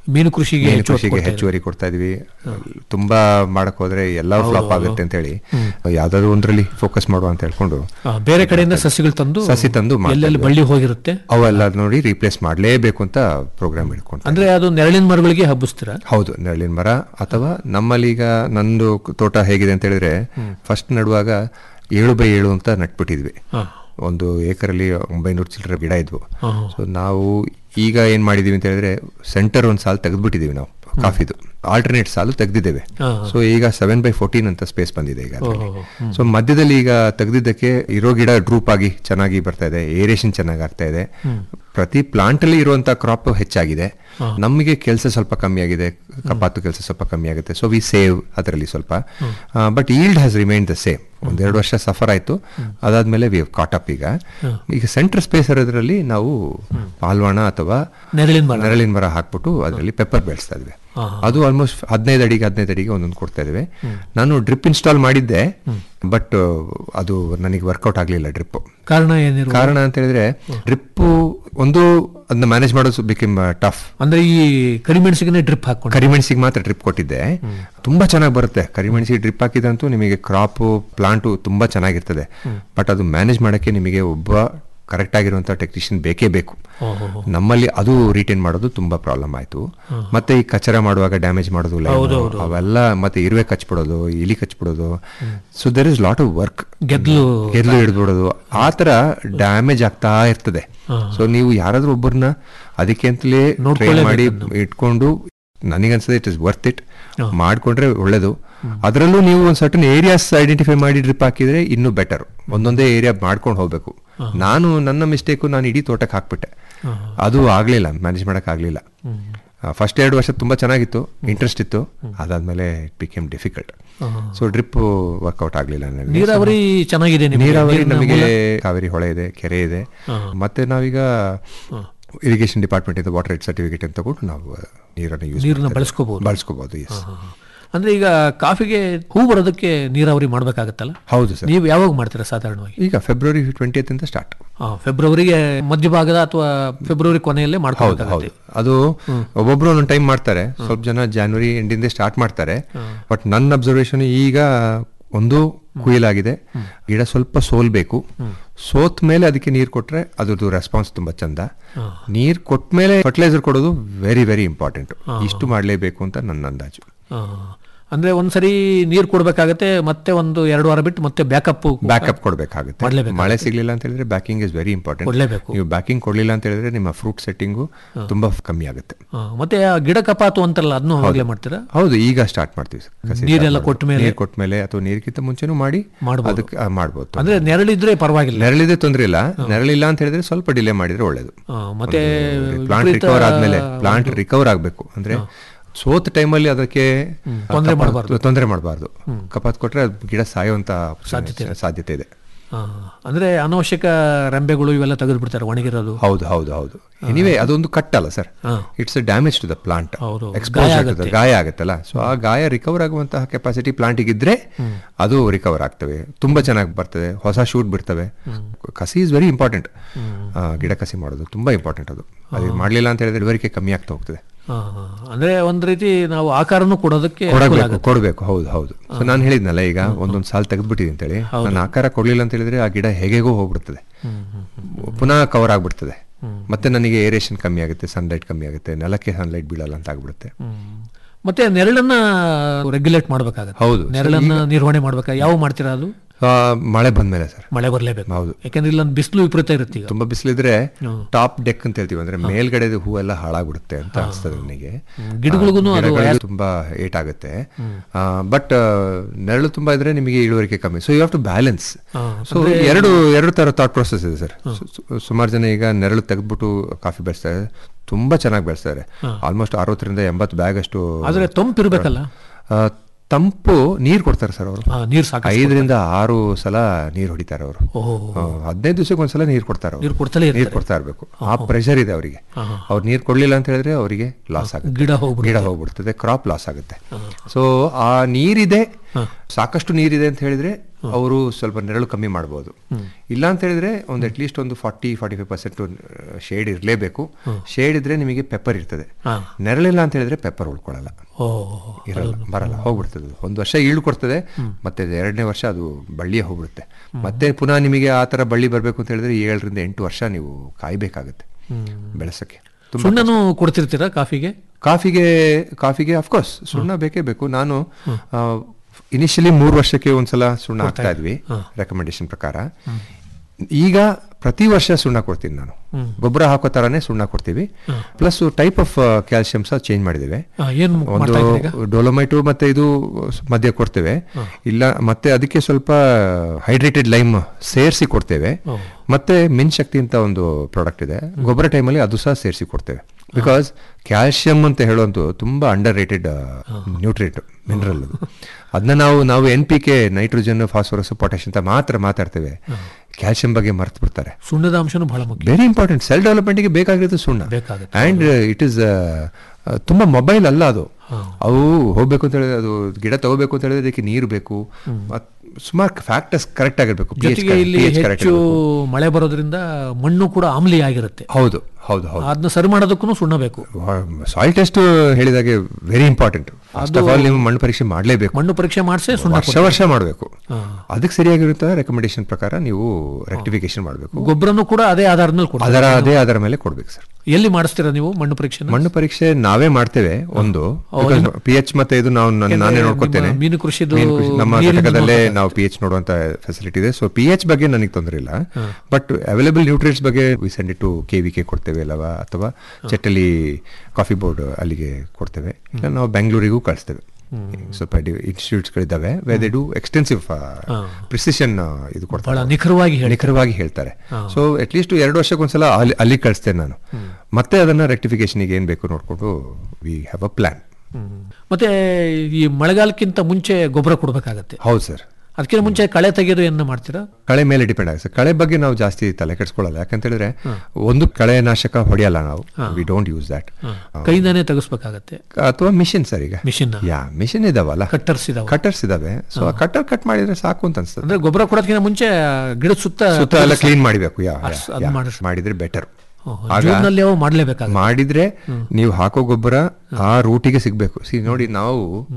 ಮೀನು ಕೃಷಿಗೆ ಮೀನು ಹೆಚ್ಚು ಒತ್ತು ಕೃಷಿಗೆ ಕೊಡ್ತಾ ಹೆಚ್ಚುವರಿ ಕೊಡ್ತಾ ಇದೀವಿ ತುಂಬಾ ಮಾಡಕ್ ಹೋದ್ರೆ ಎಲ್ಲ ಫ್ಲಾಪ್ ಆಗುತ್ತೆ ಅಂತ ಹೇಳಿ ಯಾವ್ದಾದ್ರು ಒಂದ್ರಲ್ಲಿ ಫೋಕಸ್ ಮಾಡುವ ಅಂತ ಹೇಳ್ಕೊಂಡು ಆ, ಬೇರೆ ಕಡೆಯಿಂದ ಸಸಿಗಳು ತಂದು ಸಸಿ ತಂದು ಮಾಡ್ತಾ ಎಲ್ಲೆಲ್ಲಿ ಇದ್ವಿ. ಬಳ್ಳಿ ಹೋಗಿರುತ್ತೆ ಅವೆಲ್ಲ ನೋಡಿ ರೀಪ್ಲೇಸ್ ಮಾಡ್ಲೇಬೇಕು ಅಂತ ಪ್ರೋಗ್ರಾಮ್ ಇಟ್ಕೊಂಡು ಅಂದ್ರೆ ಅದು ನೆರಳಿನ ಮರಗಳಿಗೆ ಹಬ್ಬಿಸ್ತೀರಾ ಹೌದು ನೆರಳಿನ ಮರ ಅಥವಾ ನಮ್ಮಲ್ಲಿ ಈಗ ನಂದು ತೋಟ ಹೇಗಿದೆ ಅಂತ ಹೇಳಿದ್ರೆ ಫಸ್ಟ್ ನಡುವಾಗ ಏಳು ಬೈ ಏಳು ಅಂತ ನಟ್ಬಿಟ್ಟಿದ್ವಿ ಹಾ. ಒಂದು ಏಕರಲ್ಲಿ ಒಂಬೈನೂರು ಚಿಲ್ಲರೆ ಗಿಡ ಇದ್ವು ಹಾ. ಸೊ ನಾವು ಈಗ ಏನ್ ಮಾಡಿದೀವಿ ಅಂತ ಹೇಳಿದ್ರೆ ಸೆಂಟರ್ ಒಂದು ಸಾಲು ತೆಗೆದ್ಬಿಟ್ಟಿದೀವಿ ನಾವು ಕಾಫಿದು ಆಲ್ಟರ್ನೇಟ್ ಸಾಲು ತೆಗೆದಿದ್ದೇವೆ ಹಾ. ಸೊ ಈಗ ಸೆವೆನ್ ಬೈ ಫೋರ್ಟೀನ್ ಅಂತ ಸ್ಪೇಸ್ ಬಂದಿದೆ ಈಗ ಅದ್ರಲ್ಲಿ. ಓಹೋ, ಸೊ ಮಧ್ಯದಲ್ಲಿ ಈಗ ತೆಗೆದಿದ್ದಕ್ಕೆ ಇರೋ ಗಿಡ ಡ್ರೂಪ್ ಆಗಿ ಚೆನ್ನಾಗಿ ಬರ್ತಾ ಇದೆ ಏರೇಷನ್ ಚೆನ್ನಾಗಿ ಆಗ್ತಾ ಇದೆ ಪ್ರತಿ ಪ್ಲಾಂಟ್ ಅಲ್ಲಿ ಇರುವಂತ ಕ್ರಾಪ್ ಹೆಚ್ಚಾಗಿದೆ ನಮಗೆ ಕೆಲಸ ಸ್ವಲ್ಪ ಕಮ್ಮಿ ಆಗಿದೆ ಕಪಾತು ಕೆಲಸ ಸ್ವಲ್ಪ ಕಮ್ಮಿ ಆಗುತ್ತೆ ಸೊ ವಿ ಸೇವ್ ಅದರಲ್ಲಿ ಸ್ವಲ್ಪ but yield has remain the same ಒಂದೆರಡು ವರ್ಷ ಸಫರ್ ಆಯ್ತು ಅದಾದ್ಮೇಲೆ ವಿ ಕಾಟ್ ಅಪ್ ಈಗ ಈಗ ಸೆಂಟರ್ ಸ್ಪೇಸ್ ಇರೋದ್ರಲ್ಲಿ ನಾವು ಪಾಲ್ವಾಣ ಅಥವಾ ನೆರಳಿನ ಮರ ನೆರಳಿನ ಮರ ಹಾಕ್ಬಿಟ್ಟು ಅದರಲ್ಲಿ ಪೆಪ್ಪರ್ ಬೆಳೆಸ್ತಾ ಇದ್ವಿ ಹಾ. ಅದು ಆಲ್ಮೋಸ್ಟ್ ಹದಿನೈದು ಅಡಿಗೆ ಹದಿನೈದು ಅಡಿಗೆ ಒಂದೊಂದು ಕೊಡ್ತಾ ಇದ್ದೇವೆ ನಾನು ಡ್ರಿಪ್ ಇನ್ಸ್ಟಾಲ್ ಮಾಡಿದ್ದೆ ಬಟ್ ಅದು ನನಗೆ ವರ್ಕೌಟ್ ಆಗಲಿಲ್ಲ ಡ್ರಿಪ್ ಕಾರಣ ಏನಿರುವ ಕಾರಣ ಅಂತ ಹೇಳಿದ್ರೆ ಡ್ರಿಪ್ ಒಂದು ಅದನ್ನ ಮ್ಯಾನೇಜ್ ಮಾಡೋದು ಬಿಕಮ್ ಟಫ್ ಅಂದ್ರೆ ಈ ಕರಿಮೆಣಸಿಗೆ ಡ್ರಿಪ್ ಹಾಕೊಂಡು ಕರಿಮೆಣಸಿಗೆ ಮಾತ್ರ ಡ್ರಿಪ್ ಕೊಟ್ಟಿದ್ದೆ ತುಂಬಾ ಚೆನ್ನಾಗಿ ಬರುತ್ತೆ ಕರಿಮೆಣಸಿಗೆ ಡ್ರಿಪ್ ಹಾಕಿದಂತೂ ನಿಮಗೆ ಕ್ರಾಪ್ ಪ್ಲಾಂಟು ತುಂಬಾ ಚೆನ್ನಾಗಿರ್ತದೆ ಬಟ್ ಅದು ಮ್ಯಾನೇಜ್ ಮಾಡಕ್ಕೆ ನಿಮಗೆ ಒಬ್ಬ ಕರೆಕ್ಟ್ ಆಗಿರುವಂತ ಟೆಕ್ನಿಷಿಯನ್ ಬೇಕೇ ಬೇಕು ನಮ್ಮಲ್ಲಿ ಅದು ರಿಟೈನ್ ಮಾಡೋದು ತುಂಬಾ ಪ್ರಾಬ್ಲಮ್ ಆಯ್ತು ಮತ್ತೆ ಈ ಕಚರ ಮಾಡುವಾಗ ಡ್ಯಾಮೇಜ್ ಮಾಡೋದು line, ಅವೆಲ್ಲ ಮತ್ತೆ ಇರುವೆ ಕಚ್ಬಿಡೋದು ಇಲಿ ಕಚ್ಬಿಡೋದು so there is lot of work ಗೆದ್ಲು ಗೆದ್ಲು ಹಿಡಿದ್ಬಿಡೋದು ಆ ತರ ಡ್ಯಾಮೇಜ್ ಆಗ್ತಾ ಇರ್ತದೆ ಸೊ ನೀವು ಯಾರಾದ್ರೂ ಒಬ್ಬರನ್ನ ಅದಕ್ಕೆ ಅಂತಲೇ ಟ್ರೈನ್ ಮಾಡಿ ಇಟ್ಕೊಂಡು ನನಗನ್ಸದೆ ಇಟ್ ಇಸ್ ವರ್ತ್ ಇಟ್ ಮಾಡ್ಕೊಂಡ್ರೆ ಒಳ್ಳೇದು ಅದರಲ್ಲೂ ನೀವು ಒಂದು ಸರ್ಟನ್ ಏರಿಯಾಸ್ ಐಡೆಂಟಿಫೈ ಮಾಡಿ ಡ್ರಿಪ್ ಹಾಕಿದ್ರೆ ಇನ್ನೂ ಬೆಟರ್ ಒಂದೊಂದೇ ಏರಿಯಾ ಮಾಡ್ಕೊಂಡು ಹೋಗ್ಬೇಕು ನಾನು ನನ್ನ ಮಿಸ್ಟೇಕು ನಾನು ಇಡೀ ತೋಟಕ್ಕೆ ಹಾಕ್ಬಿಟ್ಟೆ ಅದು ಆಗ್ಲಿಲ್ಲ ಮ್ಯಾನೇಜ್ ಮಾಡಕ್ ಆಗ್ಲಿಲ್ಲ ಫಸ್ಟ್ ಎರಡು ವರ್ಷ ತುಂಬಾ ಚೆನ್ನಾಗಿತ್ತು ಇಂಟ್ರೆಸ್ಟ್ ಇತ್ತು ಅದಾದ್ಮೇಲೆ it became difficult so drip work out ಆಗ್ಲಿಲ್ಲ ನನಗೆ ನೀರಾವರಿ ಚೆನ್ನಾಗಿದೆ ನಿಮ್ಗೆ. ನೀರಾವರಿ ನೀರಿನ ನಮಗೆ ಮೂಲ? ಕಾವೇರಿ ಹೊಳೆ ಇದೆ ಕೆರೆ ಇದೆ ಮತ್ತೆ ನಾವೀಗ ಇರಿಗೇಷನ್ ಡಿಪಾರ್ಟ್ಮೆಂಟ್ ಇಂದ ವಾಟರ್ ರೇಟ್ ಸರ್ಟಿಫಿಕೇಟ್ ಅಂತ ತಗೊಂಡು ನಾವು ನೀರನ್ನು ಯೂಸ್ ನೀರನ್ನ ಬಳಸ್ಕೋಬಹುದು ಬಳಸ್ಕೋಬಹುದು ಎಸ್ ಅಂದ್ರೆ ಈಗ ಕಾಫಿಗೆ ಹೂ ಬರೋದಕ್ಕೆ ನೀರಾವರಿ ಮಾಡ್ಬೇಕಾಗತ್ತಲ್ಲ ಹೌದು ಸರ್ ನೀವು ಯಾವಾಗ ಮಾಡ್ತೀರಾ ಸಾಧಾರಣವಾಗಿ ಈಗ ಫೆಬ್ರವರಿ ಟ್ವೆಂಟಿ ಇಂದ ಸ್ಟಾರ್ಟ್ ಆ, ಫೆಬ್ರವರಿಗೆ ಮಧ್ಯಭಾಗದ ಅಥವಾ ಫೆಬ್ರವರಿ ಕೊನೆಯಲ್ಲೇ ಹೌದು ಮಾಡ್ಕೋಬೇಕಾಗುತ್ತೆ ಹೌದು ಅದು ಒಬ್ಬೊಬ್ರು ಒಂದೊಂದು ಟೈಮ್ ಮಾಡ್ತಾರೆ ಸ್ವಲ್ಪ ಜನ ಜಾನ್ವರಿ ಎಂಡಿಂದ ಸ್ಟಾರ್ಟ್ ಮಾಡ್ತಾರೆ ಬಟ್ ನನ್ನ ಅಬ್ಸರ್ವೇಷನ್ ಈಗ ಒಂದು ಕುಯಿಲಾಗಿದೆ ಗಿಡ ಸ್ವಲ್ಪ ಸೋಲ್ಬೇಕು ಸೋತ್ ಮೇಲೆ ಅದಕ್ಕೆ ನೀರು ಕೊಟ್ರೆ ಅದ್ರದ್ದು ರೆಸ್ಪಾನ್ಸ್ ತುಂಬಾ ಚಂದ ನೀರ್ ಕೊಟ್ಟ ಮೇಲೆ ಫರ್ಟಿಲೈಸರ್ ಕೊಡೋದು ವೆರಿ ವೆರಿ ಇಂಪಾರ್ಟೆಂಟ್ ಇಷ್ಟು ಮಾಡಲೇಬೇಕು ಅಂತ ನನ್ನ ಅಂದಾಜು ಆ, ಅಂದ್ರೆ ಒಂದ್ಸರಿ ನೀರು ಕೊಡ್ಬೇಕಾಗತ್ತೆ ಮತ್ತೆ ಒಂದು ಎರಡು ವಾರ ಬಿಟ್ಟು ಮತ್ತೆ ಬ್ಯಾಕಪ್ ಬ್ಯಾಕಪ್ ಕೊಡಬೇಕಾಗುತ್ತೆ ಮಾಡ್ಲೇಬೇಕಾಗುತ್ತೆ. ಮಳೆ ಸಿಗ್ಲಿಲ್ಲ ಅಂತ ಹೇಳಿದ್ರೆ ಬ್ಯಾಕಿಂಗ್ ಇಸ್ ವೆರಿ ಇಂಪಾರ್ಟೆಂಟ್ ಕೊಡ್ಲೇಬೇಕು. ನೀವು ಬ್ಯಾಕಿಂಗ್ ಕೊಡ್ಲಿಲ್ಲ ಅಂತ ಹೇಳಿದ್ರೆ ನಿಮ್ಮ ಫ್ರೂಟ್ ಸೆಟ್ಟಿಂಗು ತುಂಬಾ ಕಮ್ಮಿ ಆಗುತ್ತೆ ಮತ್ತೆ ಆ ಗಿಡ ಕಪಾತು ಅಂತಾರಲ್ಲ ಅದನ್ನು ಅವಾಗಲೇ ಮಾಡ್ತೀರಾ ಹೌದು ಈಗ ಸ್ಟಾರ್ಟ್ ಮಾಡ್ತೀವಿ sir. ಕಸಿ ನೀರೆಲ್ಲ start ಕೊಟ್ಟ ಮೇಲೆ? ನೀರು ಕೊಟ್ಟ ಮೇಲೆ ಅಥವಾ ನೀರಿಗಿಂತ ಮುಂಚೆನೂ ಮಾಡಿ ಮಾಡ್ಬೋದು. ಅದಕ್ಕೆ ಆ, ಮಾಡ್ಬೋದು ಅಂದ್ರೆ ನೆರಳಿದ್ರೆ ಪರವಾಗಿಲ್ಲ ನೆರಳಿದೆ ತೊಂದ್ರೆ ಇಲ್ಲ ನೆರಳಿಲ್ಲ ಅಂತ ಹೇಳಿದ್ರೆ ಸ್ವಲ್ಪ ಡಿಲೇ ಮಾಡಿದ್ರೆ ಒಳ್ಳೇದು ಆ, ಮತ್ತೆ ಪ್ಲಾಂಟ್ ವಿಪರೀತ ರಿಕವರ್ ಆದ್ಮೇಲೆ ಪ್ಲಾಂಟ್ ರಿಕವರ್ ಆಗ್ಬೇಕು ಅಂದ್ರೆ ಸೋತ್ ಟೈಮಲ್ಲಿ ಅದಕ್ಕೆ ತೊಂದ್ರೆ ಕಪಾತ್- ಮಾಡ್ಬಾರ್ದು. ತೊಂದ್ರೆ ಮಾಡಬಾರ್ದು ಕಪಾತ್ ಕೊಟ್ರೆ ಅದು ಗಿಡ ಸಾಯುವಂತ ಸಾಧ್ಯತೆ ಇದೆ ಆ, ಅಂದ್ರೆ ಅನವಶ್ಯಕ ರೆಂಬೆಗಳು ಇವೆಲ್ಲ ತೆಗೆದು ಬಿಡ್ತಾರೆ ಒಣಗಿರೋದು ಹೌದು ಹೌದು ಹೌದು ಎನಿವೇ ಅದೊಂದು ಕಟ್ ಅಲ್ಲ ಸರ್ ಹಾ. It's damage to the plant ಹೌದು, ಎಕ್ಸ್ಪೋಸ್ ಗಾಯ ಆಗ್ತದೆ ಗಾಯ ಆಗುತ್ತಲ್ಲ ಸೊ ಆ ಗಾಯ ರಿಕವರ್ ಆಗುವಂತಹ ಕೆಪಾಸಿಟಿ ಪ್ಲಾಂಟ್ ಇದ್ರೆ ಅದು ರಿಕವರ್ ಆಗ್ತವೆ ತುಂಬಾ ಚೆನ್ನಾಗಿ ಬರ್ತದೆ ಹೊಸ ಶೂಟ್ ಬಿಡ್ತವೆ ಕಸಿ ಇಸ್ ವೆರಿ ಇಂಪಾರ್ಟೆಂಟ್ ಗಿಡ ಕಸಿ ಮಾಡೋದು ತುಂಬಾ ಇಂಪಾರ್ಟೆಂಟ್ ಅದು ಅದು ಮಾಡ್ಲಿಲ್ಲ ಅಂತ ಹೇಳಿದ್ರೆ ಇಳುವರಿಕೆ ಕಮ್ಮಿ ಆಗ್ತಾ ಹೋಗ್ತದೆ ಆ, ಆ, ಅಂದ್ರೆ ಒಂದ್ ರೀತಿ ನಾವು ಆಕಾರನೂ ಕೊಡೋದಕ್ಕೆ ಅನುಕೂಲ ಕೊಡಬೇಕು ಆಗುತ್ತೆ. ಕೊಡಬೇಕು ಹೌದು ಹೌದು ಸೊ ನಾನು ಹೇಳಿದ್ನಲ್ಲ ಈಗ ಒಂದೊಂದು ಸಾಲ್ ತೆಗೆದ್ಬಿಟ್ಟಿದ್ದೀನಿ ಅಂತೇಳಿ ನಾನು ಆಕಾರ ಕೊಡ್ಲಿಲ್ಲ ಅಂತ ಹೇಳಿದ್ರೆ ಆ ಗಿಡ ಹೇಗೆಗೋ ಹೋಗ್ಬಿಡ್ತದೆ ಪುನಃ ಕವರ್ ಆಗ್ಬಿಡ್ತದೆ ಮತ್ತೆ ನನಗೆ ಏರೇಷನ್ ಕಮ್ಮಿ ಆಗುತ್ತೆ ಸನ್ಲೈಟ್ ಕಮ್ಮಿ ಆಗುತ್ತೆ ನೆಲಕ್ಕೆ ಸನ್ಲೈಟ್ ಬೀಳಲ್ಲ ಅಂತ ಆಗ್ಬಿಡುತ್ತೆ ಹ್ಮ್. ಮತ್ತೆ ನೆರಳನ್ನ ರೆಗ್ಯುಲೇಟ್ ಮಾಡ್ಬೇಕಾಗತ್ತೆ ಹೌದು. ನೆರಳನ್ನ ನಿರ್ವಹಣೆ ಮಾಡ್ಬೇಕಾ ಯಾವ ಮಾಡ್ತೀರಾ ಅದು ಆ, ಮಳೆ ಬಂದ್ಮೇಲೆ ಸರ್ ಮಳೆ ಬರ್ಲೇಬೇಕು ಹೌದು. ಯಾಕಂದ್ರೆ ಇಲ್ಲೊಂದು ಬಿಸಿಲು ವಿಪರೀತ ಇರುತ್ತೆ ಈಗ ತುಂಬಾ ಬಿಸಿಲಿದ್ರೆ ಟಾಪ್ ಡೆಕ್ ಅಂತ ಹೇಳ್ತೀವಿ ಅಂದ್ರೆ ಮೇಲ್ಗಡೆ ಹೂವೆಲ್ಲ ಹಾಳಾಗ್ಬಿಡುತ್ತೆ ಅಂತ ಅನ್ಸ್ತದೆ ನನಗೆ ಗಿಡಗಳಿಗೂನು ಅದು ಗಿಡಗಳಿಗೆ ತುಂಬಾ ಏಟ್ ಆಗುತ್ತೆ ಬಟ್ ನೆರಳು ತುಂಬಾ ಇದ್ರೆ ನಿಮಗೆ ಇಳುವರಿಕೆ ಕಮ್ಮಿ so you have to balance so ಎರಡು ಎರಡು ತರ ಥಾಟ್ ಪ್ರೊಸೆಸ್ ಇದೆ ಸರ್ ಸುಮಾರು ಜನ ಈಗ ನೆರಳು ತೆಗೆದ್ಬಿಟ್ಟು ಕಾಫಿ ಬೆಳೆಸ್ತಾರೆ ತುಂಬಾ ಚೆನ್ನಾಗಿ ಬೆಳೆಸ್ತಾರೆ ಆಲ್ಮೋಸ್ಟ್ ಅರವತ್ತರಿಂದ ಎಂಬತ್ತು ಬ್ಯಾಗ್ ಅಷ್ಟು ಆದ್ರೆ ತಂಪು ಇರ್ಬೇಕಲ್ಲ ಆ, ತಂಪು ನೀರ್ ಕೊಡ್ತಾರೆ ಸರ್ ಅವರು ಆ, ನೀರ್ ಸಾಕು ಐದರಿಂದ ಆರು ಸಲ ನೀರ್ ಹೊಡಿತಾರೆ ಅವರು ಓಹೋ ಹದಿನೈದು ದಿವಸಕ್ಕೆ ಒಂದ್ಸಲ ನೀರ್ ಕೊಡ್ತಾರೆ ಅವ್ರು. ನೀರ್ ಕೊಡ್ತಲೇ ನೀರ್ ಇರ್ತಾರೆ ಕೊಡ್ತಾ ಇರ್ಬೇಕು ಆ ಪ್ರೆಷರ್ ಇದೆ ಅವರಿಗೆ ಅವ್ರು ನೀರ್ ಕೊಡ್ಲಿಲ್ಲ ಅಂತ ಹೇಳಿದ್ರೆ ಅವರಿಗೆ ಲಾಸ್ ಆಗುತ್ತೆ ಗಿಡ ಹೋಗ್ಬಿಡುತ್ತೆ ಗಿಡ ಹೋಗ್ಬಿಡ್ತದೆ ಕ್ರಾಪ್ ಲಾಸ್ ಆಗುತ್ತೆ ಸೊ ಆ ನೀರಿದೆ ಸಾಕಷ್ಟು ನೀರಿದೆ ಅಂತ ಹೇಳಿದ್ರೆ ಅವರು ಸ್ವಲ್ಪ ನೆರಳು ಕಮ್ಮಿ ಮಾಡ್ಬೋದು ಇಲ್ಲ ಅಂತ ಹೇಳಿದ್ರೆ ಒಂದು ಅಟ್ಲೀಸ್ಟ್ ಒಂದು forty forty five percent shade ಇರಲೇಬೇಕು ಶೇಡ್ ಇದ್ರೆ ನಿಮಗೆ ಪೆಪ್ಪರ್ ಇರ್ತದೆ ಹಾ. ನೆರಳಿಲ್ಲ ಅಂತ ಹೇಳಿದ್ರೆ ಪೆಪ್ಪರ್ ಉಳ್ಕೊಳ್ಳಲ್ಲ ಓ ಇರಲ್ಲ ಬರಲ್ಲ ಹೋಗ್ಬಿಡ್ತದೆ ಅದು. ಒಂದು ವರ್ಷ ಈಳು ಕೊಡ್ತದೆ ಮತ್ತೆ ಎರಡನೇ ವರ್ಷ ಅದು ಬಳ್ಳಿಯೇ ಹೋಗ್ಬಿಡುತ್ತೆ ಮತ್ತೆ ಪುನಃ ನಿಮಗೆ ಆ ತರ ಬಳ್ಳಿ ಬರಬೇಕು ಅಂತ ಹೇಳಿದ್ರೆ ಏಳರಿಂದ ಎಂಟು ವರ್ಷ ನೀವು ಕಾಯ್ಬೇಕಾಗತ್ತೆ ಬೆಳೆಸಕ್ಕೆ ತುಂಬಾ ಸುಣ್ಣನು ಕೊಡ್ತಿರ್ತೀರಾ ಕಾಫಿಗೆ ಕಾಫಿಗೆ ಕಾಫಿಗೆ ಅಫ್ಕೋರ್ಸ್ ಸುಣ್ಣ ಬೇಕೇ ಬೇಕು ನಾನು ಇನಿಷಿಯಲಿ ಮೂರು ವರ್ಷಕ್ಕೆ ಒಂದ್ಸಲ ಸುಣ್ಣ ಹಾಕ್ತಾ ಇದ್ವಿ ರೆಕಮೆಂಡೇಶನ್ ಪ್ರಕಾರ ಈಗ ಪ್ರತಿ ವರ್ಷ ಸುಣ್ಣ ಕೊಡ್ತೀನಿ ನಾನು ಗೊಬ್ಬರ ಹಾಕೋ ತರಾನೇ ಸುಣ್ಣ ಕೊಡ್ತೀವಿ ಪ್ಲಸ್ ಟೈಪ್ ಆಫ್ ಕ್ಯಾಲ್ಸಿಯಂ ಸಹ ಚೇಂಜ್ ಮಾಡಿದ್ದೇವೆ ಆ, ಏನ್ ಒಂದು ಮಾಡ್ತಾ ಇದ್ದೀರಿ ಈಗ? ಡೊಲೊಮೈಟು ಮತ್ತೆ ಇದು ಸ್- ಮಧ್ಯ ಕೊಡ್ತೇವೆ ಇಲ್ಲ ಮತ್ತೆ ಅದಕ್ಕೆ ಸ್ವಲ್ಪ ಹೈಡ್ರೇಟೆಡ್ ಲೈಮ್ ಸೇರಿಸಿ ಕೊಡ್ತೇವೆ ಮತ್ತೆ ಮಿನ್ ಶಕ್ತಿ ಅಂತ ಒಂದು ಪ್ರಾಡಕ್ಟ್ ಇದೆ ಗೊಬ್ಬರ ಟೈಮಲ್ಲಿ ಅದು ಸಹ ಸೇರಿಸಿ ಕೊಡ್ತೇವೆ ಬಿಕಾಸ್ ಕ್ಯಾಲ್ಸಿಯಂ ಅಂತ ಹೇಳುವಂತ ತುಂಬಾ ಅಂಡರ್ ರೇಟೆಡ್ ನ್ಯೂಟ್ರಿಯೆಂಟ್ ಮಿನರಲ್ ಅದು ಅದನ್ನ ನಾವು ನಾವು N P K nitrogen phosphorus potash ಅಂತ ಮಾತ್ರ ಮಾತಾಡ್ತೇವೆ ಕ್ಯಾಲ್ಸಿಯಂ ಬಗ್ಗೆ ಮರ್ತು ಬಿಡ್ತಾರೆ ಸುಣ್ಣದ ಅಂಶನೂ ಬಹಳ ಮುಖ್ಯ ವೆರಿ ಇಂಪಾರ್ಟೆಂಟ್ ಸೆಲ್ ಡೆವಲಪ್ಮೆಂಟ್ಗೆ ಬೇಕಾಗಿರೋದು ಸುಣ್ಣ ಬೇಕಾಗುತ್ತೆ. ಅಂಡ್ ಇಟ್ ಇಸ್ ತುಂಬಾ ಮೊಬೈಲ್ ಅಲ್ಲ ಅದು ಅವು ಹೋಗ್ಬೇಕು ಅಂತ ಹೇಳಿದ್ರೆ ಅದು ಗಿಡ ತಗೋಬೇಕು ಅಂತ ಹೇಳಿದ್ರೆ ಅದಕ್ಕೆ ನೀರು ಬೇಕು ಮತ್ ಸುಮಾರು ಫ್ಯಾಕ್ಟರ್ಸ್ ಕರೆಕ್ಟ್ ಆಗಿರ್ಬೇಕು pH ಜೊತೆಗೆ ಇಲ್ಲಿ pH correct ಹೆಚ್ಚು ಇರ್ಬೇಕು. ಮಳೆ ಬರೋದ್ರಿಂದ ಮಣ್ಣು ಕೂಡ ಆಮ್ಲಿ ಆಗಿರುತ್ತೆ ಹೌದು ಹೌದು ಹೌದು ಅದನ್ನ ಸರಿ ಮಾಡೋದಕ್ಕೂ ಸುಣ್ಣ ಬೇಕು ಸಾಯಿಲ್ ಟೆಸ್ಟ್ ಹೇಳಿದಾಗೆ very important first of all ನೀವು ಮಣ್ಣು ಪರೀಕ್ಷೆ ಮಾಡಲೇಬೇಕು ಮಣ್ಣು ಪರೀಕ್ಷೆ ಮಾಡಿಸಿ ಸುಣ್ಣ ವರ್ಷ ವರ್ಷ ಮಾಡಬೇಕು ಅದಕ್ಕೆ ಸರಿಯಾಗಿರುತ್ತ ರೆಕಮೆಂಡೇಶನ್ ಪ್ರಕಾರ ನೀವು ರೆಕ್ಟಿಫಿಕೇಶನ್ ಮಾಡಬೇಕು ಗೊಬ್ಬರನು ಕೂಡ ಅದೇ ಆಧಾರದ ಮೇಲೆ ಕೊಡ್ತಾರೆ ಅದರ ಅದೇ ಅದರ ಮೇಲೆ ಕೊಡ್ಬೇಕು ಸರ್ ಎಲ್ಲಿ ಮಾಡಿಸ್ತೀರಾ ನೀವು ಮಣ್ಣು ಪರೀಕ್ಷೆ ಮಣ್ಣು ಪರೀಕ್ಷೆ ನಾವೇ ಮಾಡ್ತೇವೆ ಒಂದು ಪಿ ಎಚ್ ಮತ್ತೆ ಇದು ನಾವು ನಾನ್- ನಾನೇ ಯಾಕಂದ್ರೆ ನೋಡ್ಕೊತೇನೆ ನಿಮ್ಮ ಮೀನು ಕೃಷಿದು ಮೀನು ಕೃಷಿ- ನಮ್ಮ ನೀರಿನ ಘಟಕದಲ್ಲೇ ನೋಡ್ಕೊತಾರೆ. ನಾವು ಪಿ ಎಚ್ ನೋಡುವಂತ ಫೆಸಿಲಿಟಿ ಇದೆ ಸೊ ಪಿ ಎಚ್ ಬಗ್ಗೆ ನನಗೆ ತೊಂದರೆ ಇಲ್ಲ ಬಟ್ ಅವೈಲೇಬಲ್ ನ್ಯೂಟ್ರಿಯೆಂಟ್ಸ್ ಬಗ್ಗೆ we send to K V K ಕೊಡ್ತೇವೆ ಅಲ್ಲವಾ ಅಥವಾ ಚಟ್ಟಲಿ ಕಾಫಿ ಬೋರ್ಡ್ ಅಲ್ಲಿಗೆ ಕೊಡ್ತೇವೆ ಇಲ್ಲ ನಾವು ಬೆಂಗಳೂರಿಗೂ ಕಳಿಸ್ತೇವೆ ಸ್ವಲ್ಪ ಇನ್ಸ್ಟಿಟ್ಯೂಟ್ಸ್ಗಳಿದ್ದಾವೆ we they do extensive precision ಇದು ಬಹಳ ಕೊಡ್ತಾರೆ ನಿಖರವಾಗಿ ಹೇಳಿ ನಿಖರವಾಗಿ ಹೇಳ್ತಾರೆ ಸೊ ಅಟ್ಲೀಸ್ಟ್ ಎರಡು ವರ್ಷಕ್ಕೊಂದ್ಸಲ ಅಲ್ಲಿ ಅಲ್ಲಿ ಕಳಿಸ್ತೇನೆ ನಾನು ಮತ್ತೆ ಅದನ್ನ ರೆಕ್ಟಿಫಿಕೇಶನ್ಗೆ ಏನ್ ಬೇಕು ನೋಡ್ಕೊಂಡು ವಿ ಹ್ಯಾವ್ ಅ ಪ್ಲಾನ್ ಮತ್ತೆ ಈ ಮಳೆಗಾಲಕ್ಕಿಂತ ಮುಂಚೆ ಗೊಬ್ಬರ ಕೊಡ್ಬೇಕಾಗತ್ತೆ ಹೌದು ಸರ್ ಅದಕ್ಕಿಂತ ಮುಂಚೆ ಕಳೆ ತೆಗೆಯೋದು ಏನ ಮಾಡ್ತೀರಾ ಕಳೆ ಮೇಲೆ ಡಿಪೆಂಡ್ ಆಗುತ್ತೆ ಕಳೆ ಬಗ್ಗೆ ನಾವು ಜಾಸ್ತಿ ತಲೆ ಕೆಡಿಸ್ಕೊಳ್ಳಲ್ಲ ಯಾಕಂತ ಹೇಳಿದ್ರೆ ಒಂದು ಕಳೆ ನಾಶಕ ಹೊಡೆಯಲ್ಲ ನಾವು ವಿ ಡೋಂಟ್ ಯೂಸ್ ದಟ್ ಕೈಯಿಂದಾನೇ ತೆಗಿಸ್ಬೇಕಾಗತ್ತೆ ಅಥವಾ ಮಿಷಿನ್ ಸರ್ ಈಗ ಮಿಷಿನ್ ಯಾ ಮಿಷಿನ್ ಇದಾವಲ್ಲ ಕಟ್ಟರ್ಸ್ ಇದಾವೆ ಕಟರ್ಸ್ ಇದಾವೆ ಸೊ ಕಟರ್ ಕಟ್ ಮಾಡಿದ್ರೆ ಸಾಕು ಅಂತ ಅನ್ಸ್ತದೆ ಅಂದ್ರೆ ಗೊಬ್ಬರ ಕೊಡೋದಕ್ಕಿಂತ ಮುಂಚೆ ಗಿಡದ ಸುತ್ತ ಸುತ್ತ ಎಲ್ಲ ಕ್ಲೀನ್ ಮಾಡಿಬೇಕು ಯಾ ಅಷ್ಟ್- ಅದ್ ಮಾಡಿಸ್- ಮಾಡಿದ್ರೆ ಬೆಟರ್ ಜೂನ್ನಲ್ಲಿ ಅವು ಮಾಡ್ಲೇಬೇಕಾಗುತ್ತೆ ಮಾಡಿದ್ರೆ ನೀವು ಹಾಕೋ ಗೊಬ್ಬರ ಆ ರೂಟಿಗೆ ಸಿಗ್ಬೇಕು ಸಿ ನೋಡಿ ನಾವು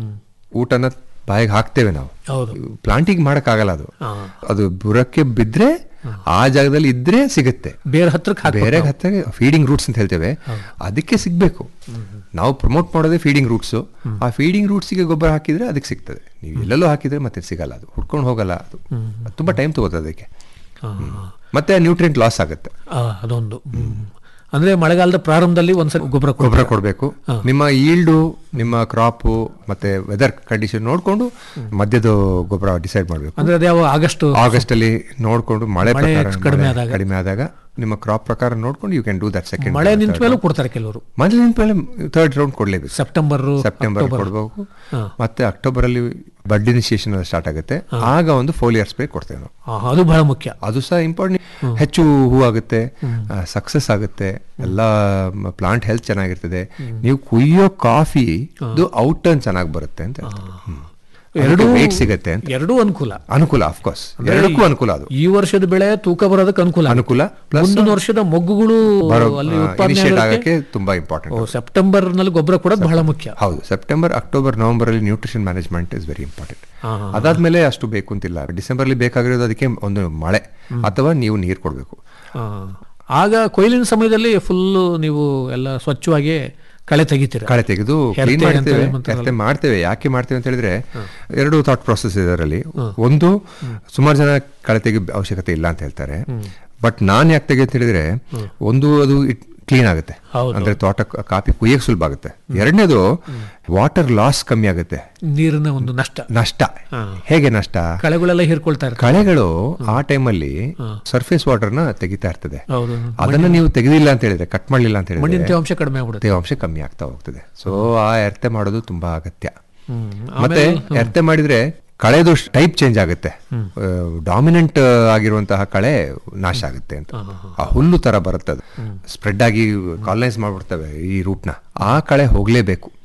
ಊಟನ ಬಾಯಿಗೆ ಹಾಕ್ತೇವೆ ನಾವು ಹೌದು ಪ್ಲಾಂಟಿಂಗ್ ಮಾಡಕ್ಕಾಗಲ್ಲ ಅದು ಹಾ. ಅದು ಬುರಕ್ಕೆ ಬಿದ್ರೆ ಆ ಜಾಗದಲ್ಲಿ ಇದ್ರೆ ಸಿಗುತ್ತೆ ಬೇರೆ ಹತ್ರಕ್ಕೆ ಹಾಕ್ಬೇಕು ಬೇರೆ ನಾವು. ಹತ್ತ ಫೀಡಿಂಗ್ ರೂಟ್ಸ್ ಅಂತ ಹೇಳ್ತೇವೆ ಅದಕ್ಕೆ ಸಿಗ್ಬೇಕು ನಾವು ಪ್ರಮೋಟ್ ಮಾಡೋದೇ ಫೀಡಿಂಗ್ ರೂಟ್ಸ್ ಆ ಫೀಡಿಂಗ್ ರೂಟ್ಸ್ಗೆ ಗೊಬ್ಬರ ಹಾಕಿದ್ರೆ ಅದಕ್ಕೆ ಸಿಗ್ತದೆ ನೀವು ಎಲ್ಲೆಲ್ಲೋ ಹಾಕಿದ್ರೆ ಮತ್ತೆ ಸಿಗಲ್ಲ ಅದು ಹುಡ್ಕೊಂಡು ಹೋಗಲ್ಲ ಅದು ಅದು ತುಂಬಾ ಟೈಮ್ ತಗೋತದೆ ಅದಕ್ಕೆ ಹಾ, ಮತ್ತೆ ನ್ಯೂಟ್ರಿಯೆಂಟ್ ಲಾಸ್ ಆಗುತ್ತೆ ಆ, ಅದೊಂದು ಹ್ಮ್. ಅಂದ್ರೆ ಮಳೆಗಾಲದ ಪ್ರಾರಂಭದಲ್ಲಿ ಒಂದ್ಸಲ ಗೊಬ್ಬರ ಗೊಬ್ಬರ ಕೊಡ್ಬೇಕು. ಕೊಡಬೇಕು ನಿಮ್ಮ ಈಲ್ಡು ನಿಮ್ಮ ಕ್ರಾಪು ಮತ್ತೆ ವೆದರ್ ಕಂಡೀಷನ್ ನೋಡ್ಕೊಂಡು ಮಧ್ಯದ ಗೊಬ್ಬರ ಡಿಸೈಡ್ ಮಾಡಬೇಕು ಅಂದ್ರೆ ಅದ್ಯಾವ ಆಗಸ್ಟ್ ಆಗಸ್ಟ್ ಅಲ್ಲಿ ನೋಡ್ಕೊಂಡು ಮಳೆ ಮಳೆ ಪ್ರಕಾರ ಕಡಿಮೆ ಮಳೆ ಆದಾಗ. ಕಡಿಮೆ ಆದಾಗ ನಿಮ್ಮ ಕ್ರಾಪ್ ಪ್ರಕಾರ ನೋಡ್ಕೊಂಡು you can do that second ಮಳೆ ನಿಂತ ಮೇಲೂ ಕೊಡ್ತಾರೆ ಕೆಲವರು ಮೊದಲು ನಿಂತ ಮೇಲೆ ಥರ್ಡ್ ರೌಂಡ್ ಕೊಡ್ಲೇಬೇಕು ಸೆಪ್ಟೆಂಬರ್ ಸೆಪ್ಟೆಂಬರ್ ಅಕ್ಟೋಬರ್. ಕೊಡ್ಬೇಕು ಹಾ. ಮತ್ತೆ ಅಕ್ಟೋಬರ್ ಅಲ್ಲಿ ಬಡ್ ಇನಿಷಿಯೇಷನ್ ಸ್ಟಾರ್ಟ್ ಆಗುತ್ತೆ ಆಗ ಒಂದು ಫೋಲಿಯರ್ ಸ್ಪ್ರೇ ಕೊಡ್ತೇವೆ ನಾವು ಆ, ಅದು ಬಹಳ ಮುಖ್ಯ ಅದು ಸಹ ಇಂಪಾರ್ಟೆಂಟ್ ಹೆಚ್ಚು ಹೂ ಆಗುತ್ತೆ ಸಕ್ಸಸ್ ಆಗುತ್ತೆ ಎಲ್ಲ ಪ್ಲಾಂಟ್ ಹೆಲ್ತ್ ಚೆನ್ನಾಗಿರ್ತದೆ ನೀವು ಕುಯ್ಯೋ ಕಾಫಿ ಔಟ್ ಟರ್ನ್ ಚೆನ್ನಾಗಿ ಬರುತ್ತೆ ಅಂತ ಹೇಳ್ತಾರೆ. ಹ್ಮ್. ಎರಡೂ ಅದಕ್ಕೆ weight ಸಿಗುತ್ತೆ ಅಂತ ಎರಡೂ ಅನುಕೂಲ ಅನುಕೂಲ ಕೋರ್ಸ್ ಎರಡಕ್ಕೂ ಅನುಕೂಲ ಅದು ಈ ವರ್ಷದ ಬೆಳೆ ತೂಕ ಬರೋದಕ್ಕೆ ಅನುಕೂಲ ಆಗುತ್ತೆ. ಅನುಕೂಲ ಪ್ಲಸ್ ಮುಂದಿನ ವರ್ಷದ ಮೊಗ್ಗುಗಳು ಬರೋ ಅಲ್ಲಿ ಉತ್ಪಾದನೆ ಇನಿಷಿಯೇಟ್ ಆಗೋದಕ್ಕೆ ಆಗಕ್ಕೆ ತುಂಬಾ ಇಂಪಾರ್ಟೆಂಟ್ ಓ, ಸೆಪ್ಟೆಂಬರ್ ನಲ್ಲಿ ಗೊಬ್ಬರ ಕೊಡೋದು ಬಹಳ ಮುಖ್ಯ ಹೌದು ಸೆಪ್ಟೆಂಬರ್ ಅಕ್ಟೋಬರ್ ನವೆಂಬರ್ ಅಲ್ಲಿ nutrition management is very important ಹಾ, ಹಾ, ಅದಾದ್ಮೇಲೆ ಅಷ್ಟು ಬೇಕು ಅಂತಿಲ್ಲ ಡಿಸೆಂಬರ್ ಅಲ್ಲಿ ಬೇಕಾಗಿರೋದು ಅದಕ್ಕೆ ಒಂದು ಮಳೆ ಅಥವಾ ನೀವು ನೀರು ಕೊಡಬೇಕು ಆ, ಆಗ ಕೊಯ್ಲಿನ ಸಮಯದಲ್ಲಿ ಫುಲ್ ನೀವು ಎಲ್ಲ ಸ್ವಚ್ಛವಾಗಿ ಕಳೆ ತೆಗಿತೀರ ಕಳೆ ತೆಗೆದು ಹೆರ್ತೆ ಕ್ಲೀನ್ ಅಂತ ಮಾಡ್ತೇವೆ ಹೇಳ್ತಾರಲ್ಲ. ಹೆರ್ತೆ ಮಾಡ್ತೇವೆ ಯಾಕೆ ಮಾಡ್ತೇವೆ ಅಂತ ಹೇಳಿದ್ರೆ ಎರಡು ಥಾಟ್ ಪ್ರೊಸೆಸ್ ಇದರಲ್ಲಿ ಒಂದು ಸುಮಾರು ಜನ ಕಳೆ ತೆಗಿ ಅವಶ್ಯಕತೆ ಇಲ್ಲ ಅಂತ ಹೇಳ್ತಾರೆ ಬಟ್ ನಾನ್ ಯಾಕೆ ತೆಗೆ ಅಂತ ಹೇಳಿದ್ರೆ ಒಂದು ಅದು ಕ್ಲೀನ್ ಆಗುತ್ತೆ ಹೌದು. ಅಂದ್ರೆ ತೋಟ ಕಾಫಿ ಕುಯ್ಯಕ್ ಸುಲಭ ಆಗುತ್ತೆ ಎರಡನೇದು ವಾಟರ್ ಲಾಸ್ ಕಮ್ಮಿ ಆಗುತ್ತೆ ನೀರಿನ ಒಂದು ನಷ್ಟ ನಷ್ಟ ಹೇಗೆ ನಷ್ಟ ಕಳೆಗಳೆಲ್ಲ ಹೀರ್ಕೊಳ್ತಾ ಇರ್ತಾರೆ ಕಳೆಗಳು ಆ ಟೈಮಲ್ಲಿ ಸರ್ಫೇಸ್ ವಾಟರ್ನ ತೆಗಿತಾ ಇರ್ತದೆ ಹೌದು ಅದನ್ನ ನೀವು ತೆಗೆದಿಲ್ಲ ಅಂತ ಹೇಳಿದ್ರೆ ಕಟ್ ಮಾಡ್ಲಿಲ್ಲ ಅಂತ ಮಣ್ಣಿನ ಹೇಳಿದ್ರೆ ತೇವಾಂಶ ಕಡಿಮೆ ಆಗ್ಬಿಡುತ್ತೆ ತೇವಾಂಶ ಕಮ್ಮಿ ಆಗ್ತಾ ಹೋಗ್ತದೆ ಸೊ ಆ ಎರ್ತೆ ಮಾಡೋದು ತುಂಬಾ ಅಗತ್ಯ ಹ್ಮ್. ಮತ್ತೆ ಆಮೇಲೆ ಎರ್ತೆ ಮಾಡಿದ್ರೆ ಕಳೆದು ಟೈಪ್ ಚೇಂಜ್ ಆಗುತ್ತೆ ಡಾಮಿನೆಂಟ್ ಆಗಿರುವಂತಹ ಕಳೆ ನಾಶ ಆಗುತ್ತೆ ಅಂತ ಆ ಹುಲ್ಲು ತರ ಬರುತ್ತೆ ಅದು ಸ್ಪ್ರೆಡ್ ಆಗಿ ಕಾಲನೈಸ್ ಮಾಡ್ಬಿಡ್ತವೆ ಈ ರೂಟ್ನ ಆ ಕಳೆ ಹೋಗ್ಲೇಬೇಕು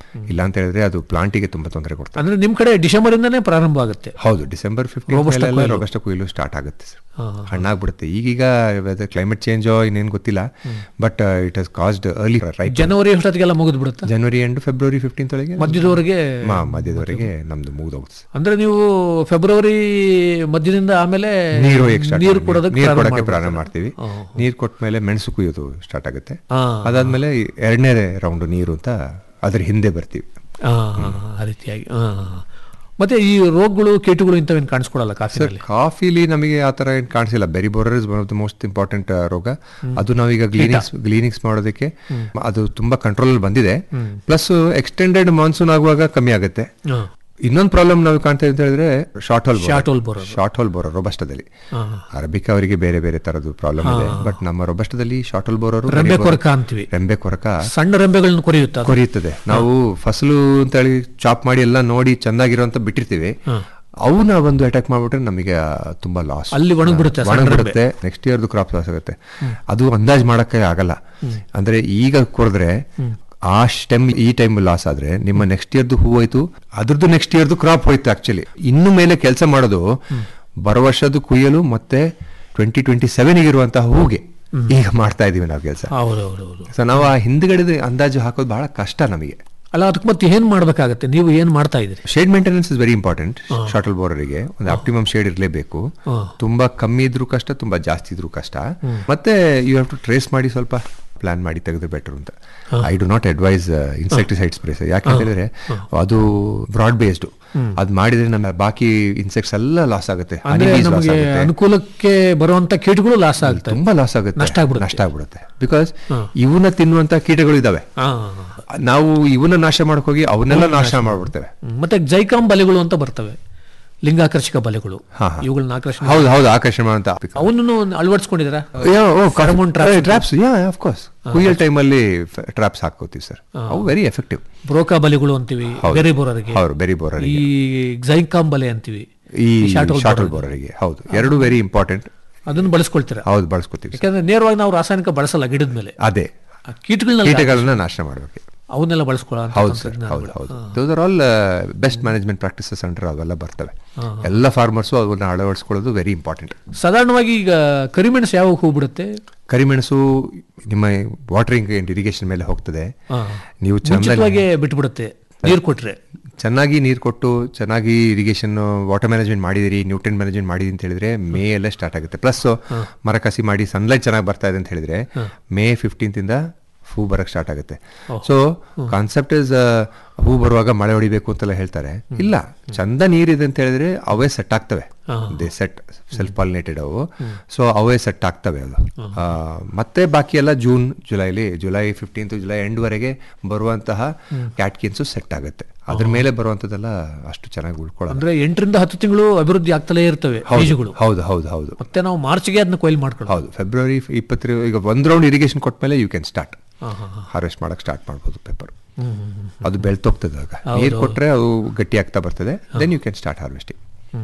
ಇಲ್ಲ ಅಂತ ಹೇಳಿದ್ರೆ ಅದು ಪ್ಲಾಂಟಿಗೆ ತುಂಬಾ ತೊಂದರೆ ಕೊಡ್ತದೆ ಅಂದ್ರೆ ನಿಮ್ ಕಡೆ ಡಿಸೆಂಬರ್ ಇಂದಾನೇ ಪ್ರಾರಂಭ ಆಗುತ್ತೆ ಹೌದು ಡಿಸೆಂಬರ್ ಫಿಫ್ಟೀನ್ Robusta ಮೇಲೆ ಕೊಯ್ಲು. ರೋಬಸ್ಟ ಕೊಯ್ಲು ಸ್ಟಾರ್ಟ್ ಆಗುತ್ತೆ ಸರ್ ಹಾ, ಹಾ. ಹಣ್ಣಾಗ್ಬಿಡುತ್ತೆ ಈಗೀಗ ಕ್ಲೈಮೇಟ್ ಚೇಂಜ್ ಇನ್ನೇನು ಗೊತ್ತಿಲ್ಲ but it has caused early right ಜನವರಿ ಅಷ್ಟೊತ್ತಿಗೆಲ್ಲ ಮುಗಿದು ಬಿಡುತ್ತಾ ಜನವರಿ ಎಂಡ್ ಫೆಬ್ರವರಿ ಫಿಫ್ಟೀನ್ತ್ ಒಳಗೆ ಮಧ್ಯದವರೆಗೆ ಮಾ- ಮಧ್ಯದವರೆಗೆ ನಮ್ದು ಮುಗಿದೋಗುತ್ತೆ ಸರ್. ಅಂದ್ರೆ ನೀವು ಫೆಬ್ರವರಿ ಮಧ್ಯದಿಂದ ಆಮೇಲೆ ನೀರು ಹೇಗೆ start ನೀರು ಮಾಡಿ- ಕೊಡೋದಕ್ಕೆ ನೀರು ಪ್ರಾರಂಭ ಕೊಡಕ್ಕೆ ಪ್ರಾರಂಭ ಮಾಡ್ಬಿಡ್ತಾರೆ. ಮಾಡ್ತೀವಿ ನೀರು ಕೊಟ್ಟ ಮೇಲೆ ಮೆಣಸು ಕುಯ್ಯೋದು ಸ್ಟಾರ್ಟ್ ಆಗುತ್ತೆ ಹಾ. ಅದಾದ್ಮೇಲೆ ಎರಡನೇ ರೌಂಡ್ ನೀರು ಅಂತ ಅದ್ರ ಹಿಂದೆ ಬರ್ತೀವಿ ಆ, ಆ ರೀತಿಯಾಗಿ ಆ. ಮತ್ತೆ ಈ ರೋಗಗಳು ಕೀಟಗಳು ಇಂಥವೇನು ಕಾಣಿಸ್ಕೊಡಲ್ಲ ಸರ್ ಕಾಫಿನಲ್ಲಿ ಕಾಫಿಲಿ ನಮಗೆ ಆ ಥರ ಏನು ಕಾಣಿಸಿಲ್ಲ berry borer is one of the most important ರೋಗ ಅದು ನಾವೀಗ ಗ್ಲೀನಿಂಗ್ಸ್ ಗ್ಲೀನಿಂಗ್ಸ್ ಮಾಡೋದಕ್ಕೆ ಅದು ತುಂಬಾ ಕಂಟ್ರೋಲ್ ಬಂದಿದೆ ಪ್ಲಸ್ ಎಕ್ಸ್ಟೆಂಡೆಡ್ ಮಾನ್ಸೂನ್ ಆಗುವಾಗ ಕಮ್ಮಿ ಆಗುತ್ತೆ ಹಾ. ಇನ್ನೊಂದು ಪ್ರಾಬ್ಲಮ್ ನಾವು ಕಾಣ್ತಾ ಅಂತ ಹೇಳಿದ್ರೆ short hole Short hole borer. Short hole borer ರೊಬಸ್ಟದಲ್ಲಿ ಹಾ. ಅರಬಿಕ್ ಅವರಿಗೆ ಬೇರೆ ಬೇರೆ ತರದ್ದು ಪ್ರಾಬ್ಲಮ್ ಇದೆ ಬಟ್ ನಮ್ಮ ರೊಬಸ್ಟದಲ್ಲಿ ಶಾರ್ಟ್ ಹೋಲ್ ಬೋರರ್ ರೆಂಬೆ ಕೊರಕ ಅಂತೀವಿ ರೆಂಬೆ ಕೊರಕ ಸಣ್ಣ ರೆಂಬೆಗಳನ್ನ ಕೊರಿಯುತ್ತ ಅದು? ಕೊರಿಯುತ್ತದೆ ನಾವು ಫಸಲು ಅಂತ ಹೇಳಿ ಚಾಪ್ ಮಾಡಿ ಎಲ್ಲ ನೋಡಿ ಚೆನ್ನಾಗಿರೋಂತ ಬಿಟ್ಟಿರ್ತೀವಿ ಅವನ್ನ ಒಂದು ಅಟ್ಯಾಕ್ ಮಾಡ್ಬಿಟ್ರೆ ನಮಗೆ ತುಂಬಾ ಲಾಸ್ ಅಲ್ಲಿ ಒಣಗ್ಬಿಡುತ್ತೆ ಸಣ್ಣ ಒಣಗ್ಬಿಡುತ್ತೆ ನೆಕ್ಸ್ಟ್ ಇಯರ್ದು ಕ್ರಾಪ್ ಲಾಸ್ ಆಗುತ್ತೆ ಅದು ಅಂದಾಜ್ ಮಾಡಕ್ಕೆ ಆಗಲ್ಲ ಅಂದ್ರೆ ಈಗ ಕೊರೆದ್ರೆ ಆ ಸ್ಟೆಮ್ ಈ ಟೈಮ್ ಲಾಸ್ ಆದ್ರೆ ನಿಮ್ಮ ನೆಕ್ಸ್ಟ್ ಇಯರ್ದು ಹೂ ಹೋಯ್ತು ಅದ್ರದ್ದು ನೆಕ್ಸ್ಟ್ ಇಯರ್ದು ಕ್ರಾಪ್ ಹೋಯ್ತು ಆಕ್ಚುಲಿ ಇನ್ನು ಮೇಲೆ ಕೆಲಸ ಮಾಡೋದು ಬರೋ ವರ್ಷದ್ದು ಕುಯ್ಯಲು ಮತ್ತೆ ಟ್ವೆಂಟಿ ಟ್ವೆಂಟಿ ಸೆವೆನ್ ಇರುವಂತಹ ಹೂಗೆ ಈಗ ಮಾಡ್ತಾ ಇದೀವಿ ನಾವು ಕೆಲಸ ಹೌದು ಹೌದು ಹೌದು ಸೊ ನಾವು ಆ ಹಿಂದ್ಗಡೆ ಅಂದಾಜು ಹಾಕೋದು ಬಹಳ ಕಷ್ಟ ನಮಗೆ ಅಲ್ಲ ಅದಕ್ಕೆ ಮತ್ತೆ ಏನ್ ಮಾಡ್ಬೇಕಾಗತ್ತೆ ನೀವು ಏನ್ ಮಾಡ್ತಾ ಇದ್ರಿ shade maintenance is very important ಶಾರ್ಟಲ್ ಬೋರರಿಗೆ ಒಂದು ಆಪ್ಟಿಮಮ್ ಶೇಡ್ ಇರಲೇಬೇಕು ತುಂಬಾ ಕಮ್ಮಿ ಇದ್ರೂ ಕಷ್ಟ ತುಂಬಾ ಜಾಸ್ತಿ ಇದ್ರೂ ಕಷ್ಟ ಮತ್ತೆ ಯು ಹ್ಯಾವ್ ಟು ಟ್ರೇಸ್ ಮಾಡಿ ಸ್ವಲ್ಪ ಪ್ಲಾನ್ ಮಾಡಿ ತೆಗೆದ್ರೆ ಬೆಟರ್ ಅಂತ I do not advise insecticide sprays ಯಾಕೆ ಹೇಳಿದ್ರೆ ಅದು ಬ್ರಾಡ್ ಬೇಸ್ಡ್ ಅದ್ ಮಾಡಿದ್ರೆ ನಮ್ಮ ಬಾಕಿ ಇನ್ಸೆಕ್ಟ್ಸ್ ಎಲ್ಲ ಲಾಸ್ ಆಗುತ್ತೆ ಅಂದ್ರೆ Honeybees loss ನಮಗೆ ಆಗುತ್ತೆ. ಅನುಕೂಲಕ್ಕೆ ಬರುವಂತ ಕೀಟಗಳು ಲಾಸ್ ಆಗ್ತವೆ ತುಂಬಾ ಲಾಸ್ ಆಗುತ್ತೆ ನಷ್ಟ ಆಗ್ಬಿಡುತ್ತೆ. ನಷ್ಟ ಆಗ್ಬಿಡುತ್ತೆ ಬಿಕಾಸ್ ಇವನ್ನ ತಿನ್ನುವಂತ ಕೀಟಗಳು ಇದಾವೆ ಆ. ನಾವು ಇವನ್ನ ನಾಶ ಮಾಡಕ್ ಹೋಗಿ ಅವನ್ನೆಲ್ಲ ನಾಶ ಮಾಡ್ಬಿಡ್ತೇವೆ ಹ್ಮ್. ಮತ್ತೆ ಜೈಕಾಂ ಬಲೆಗಳು ಅಂತ ಬರ್ತವೆ ಲಿಂಗಾಕರ್ಷಕ ಬಲೆಗಳು ಹಾ, ಹಾ. ಇವುಗಳನ್ನ ಆಕರ್ಷಣೆ ಹೌದು ಹೌದು ಆಕರ್ಷಣೆ ಮಾಡುವಂತ ಅವನ್ನೂ ಅಳವಡಿಸ್ಕೊಂಡಿದ್ದೀರಾ pheromone traps traps yeah of course ಕುಯ್ಯಲ್ ಟೈಮಲ್ಲಿ ಟ್ರಾಪ್ಸ್ ಹಾಕೋತೀವಿ ಸರ್ ಅವು ವೆರಿ ಎಫೆಕ್ಟಿವ್ ಬ್ರೋಕಾ ಬಲೆಗಳು ಅಂತೀವಿ ಹೌದು. ಬೆರಿ ಬೋರರಿಗೆ ಹೌದು ಬೆರಿ ಬೋರರ್ ಈ ಜೈಕಾಂ ಬಲೆ ಅಂತೀವಿ ಈ ಶಾರ್ಟಲ್ ಶಾರ್ಟಲ್ ಬೋರರಿಗೆ ಹೌದು ಎರಡು ವೆರಿ ಇಂಪಾರ್ಟೆಂಟ್ ಅದನ್ನ ಬಳಸ್ಕೊಳ್ತೀರಾ ಹೌದು ಬಳಸ್ಕೊತೀವಿ sir. ಯಾಕಂದ್ರೆ ನೇರವಾಗಿ ನಾವು ರಾಸಾಯನಿಕ ಬಳಸಲ್ಲ ಗಿಡದ ಮೇಲೆ ಅದೇ ಆ ಕೀಟಗಳನ್ನ ಕೀಟಗಳನ್ನ ನಾಶ ಮಾಡಬೇಕು ಅವನ್ನೆಲ್ಲ ಬಳಸ್ಕೊಳ್ಳೋ ಹೌದು ಸರ್ ಹೌದು ಹೌದು those are all best management practices under ಅವೆಲ್ಲ ಬರ್ತವೆ ಎಲ್ಲ ಫಾರ್ಮರ್ಸು ಅವನ್ನ ಅಳವಡಿಸ್ಕೊಳ್ಳೋದು ವೆರಿ ಇಂಪಾರ್ಟೆಂಟ್ ಸಾಧಾರಣವಾಗಿ ಈಗ ಕರಿಮೆಣಸು ಯಾವ ಹೂ ಬಿಡುತ್ತೆ ಕರಿಮೆಣಸು ನಿಮ್ಮ ವಾಟರಿಂಗ್ ಅಂಡ್ ಇರಿಗೇಷನ್ ಮೇಲೆ ಹೋಗ್ತದೆ ಹಾ. ನೀವು ಚಂದ ಮುಂಚಿತವಾಗಿ ಬಿಟ್ಬಿಡುತ್ತೆ ನೀರು ಕೊಟ್ರೆ ಚೆನ್ನಾಗಿ ನೀರು ಕೊಟ್ಟು ಚೆನ್ನಾಗಿ ಇರಿಗೇಷನ್ ವಾಟರ್ ಮ್ಯಾನೇಜ್ಮೆಂಟ್ ಮಾಡಿದಿರಿ ನ್ಯೂಟ್ರಿಯನ್ ಮ್ಯಾನೇಜ್ಮೆಂಟ್ ಮಾಡಿದಿ ಅಂತ ಹೇಳಿದ್ರೆ ಮೇ ಎಲ್ಲ ಸ್ಟಾರ್ಟ್ ಆಗುತ್ತೆ ಪ್ಲಸ್ ಮರಕಸಿ ಮಾಡಿ ಸನ್ಲೈಟ್ ಚೆನ್ನಾಗಿ ಬರ್ತಾ ಇದೆ ಅಂತ ಹೇಳಿದ್ರೆ ಮೇ ಫಿಫ್ಟೀನ್ತ್ ಇಂದ ಹೂ ಬರಕ್ ಸ್ಟಾರ್ಟ್ ಆಗುತ್ತೆ ಸೊ ಕಾನ್ಸೆಪ್ಟ್ ಇಸ್ ಹೂ ಬರುವಾಗ ಮಳೆ ಹೊಡಿಬೇಕು ಅಂತೆಲ್ಲ ಹೇಳ್ತಾರೆ ಇಲ್ಲ ಚಂದ ನೀರಿದೆ ಅಂತ ಹೇಳಿದ್ರೆ ಅವೇ ಸೆಟ್ ಆಗ್ತವೆ ದೇ ಸೆಟ್ ಸೆಲ್ಫ್ ಪಾಲಿನೇಟೆಡ್ ಅವು ಸೊ ಅವೇ ಸೆಟ್ ಆಗ್ತವೆ ಅದು ಆ, ಮತ್ತೆ ಬಾಕಿ ಎಲ್ಲ ಜೂನ್ ಜುಲೈಲಿ ಜುಲೈ ಫಿಫ್ಟೀನ್ತ್ ಜುಲೈ ಎಂಡ್ ವರೆಗೆ ಬರುವಂತಹ ಕ್ಯಾಟ್ಕಿನ್ಸು ಸೆಟ್ ಆಗುತ್ತೆ ಅದ್ರ ಮೇಲೆ ಬರುವಂತದ್ದೆಲ್ಲ ಅಷ್ಟು ಚೆನ್ನಾಗಿ ಉಳ್ಕೊಳ್ಳೋದು ಅಂದ್ರೆ ಎಂಟರಿಂದ ಹತ್ತು ತಿಂಗಳು ಅಭಿವೃದ್ಧಿ ಆಗ್ತಲೇ ಇರ್ತವೆ ಬೀಜಗಳು ಹೌದು ಹೌದು ಹೌದು ಮತ್ತೆ ನಾವು ಮಾರ್ಚ್ಗೆ ಅದನ್ನ ಕೊಯ್ಲು ಮಾಡ್ಕೊಳ್ಳೋದು ಹೌದು ಫೆಬ್ರವರಿ ಇಪ್ಪತ್ತರ ಈಗ ಒಂದ್ ರೌಂಡ್ ಇರಿಗೇಷನ್ ಕೊಟ್ಮೇಲೆ ಯು ಕ್ಯಾನ್ ಸ್ಟಾರ್ಟ್ ಹಾರ್ವೆಸ್ಟ್ ಮಾಡಕ್ ಸ್ಟಾರ್ಟ್ ಮಾಡ್ಬೋದು ಪೇಪರ್ ಅದು ಬೆಳ್ತೋಗ್ತದೆ ಆಗ ನೀರು ಕೊಟ್ರೆ ಅದು ಗಟ್ಟಿ ಆಗ್ತಾ ಬರ್ತದೆ then you can start harvesting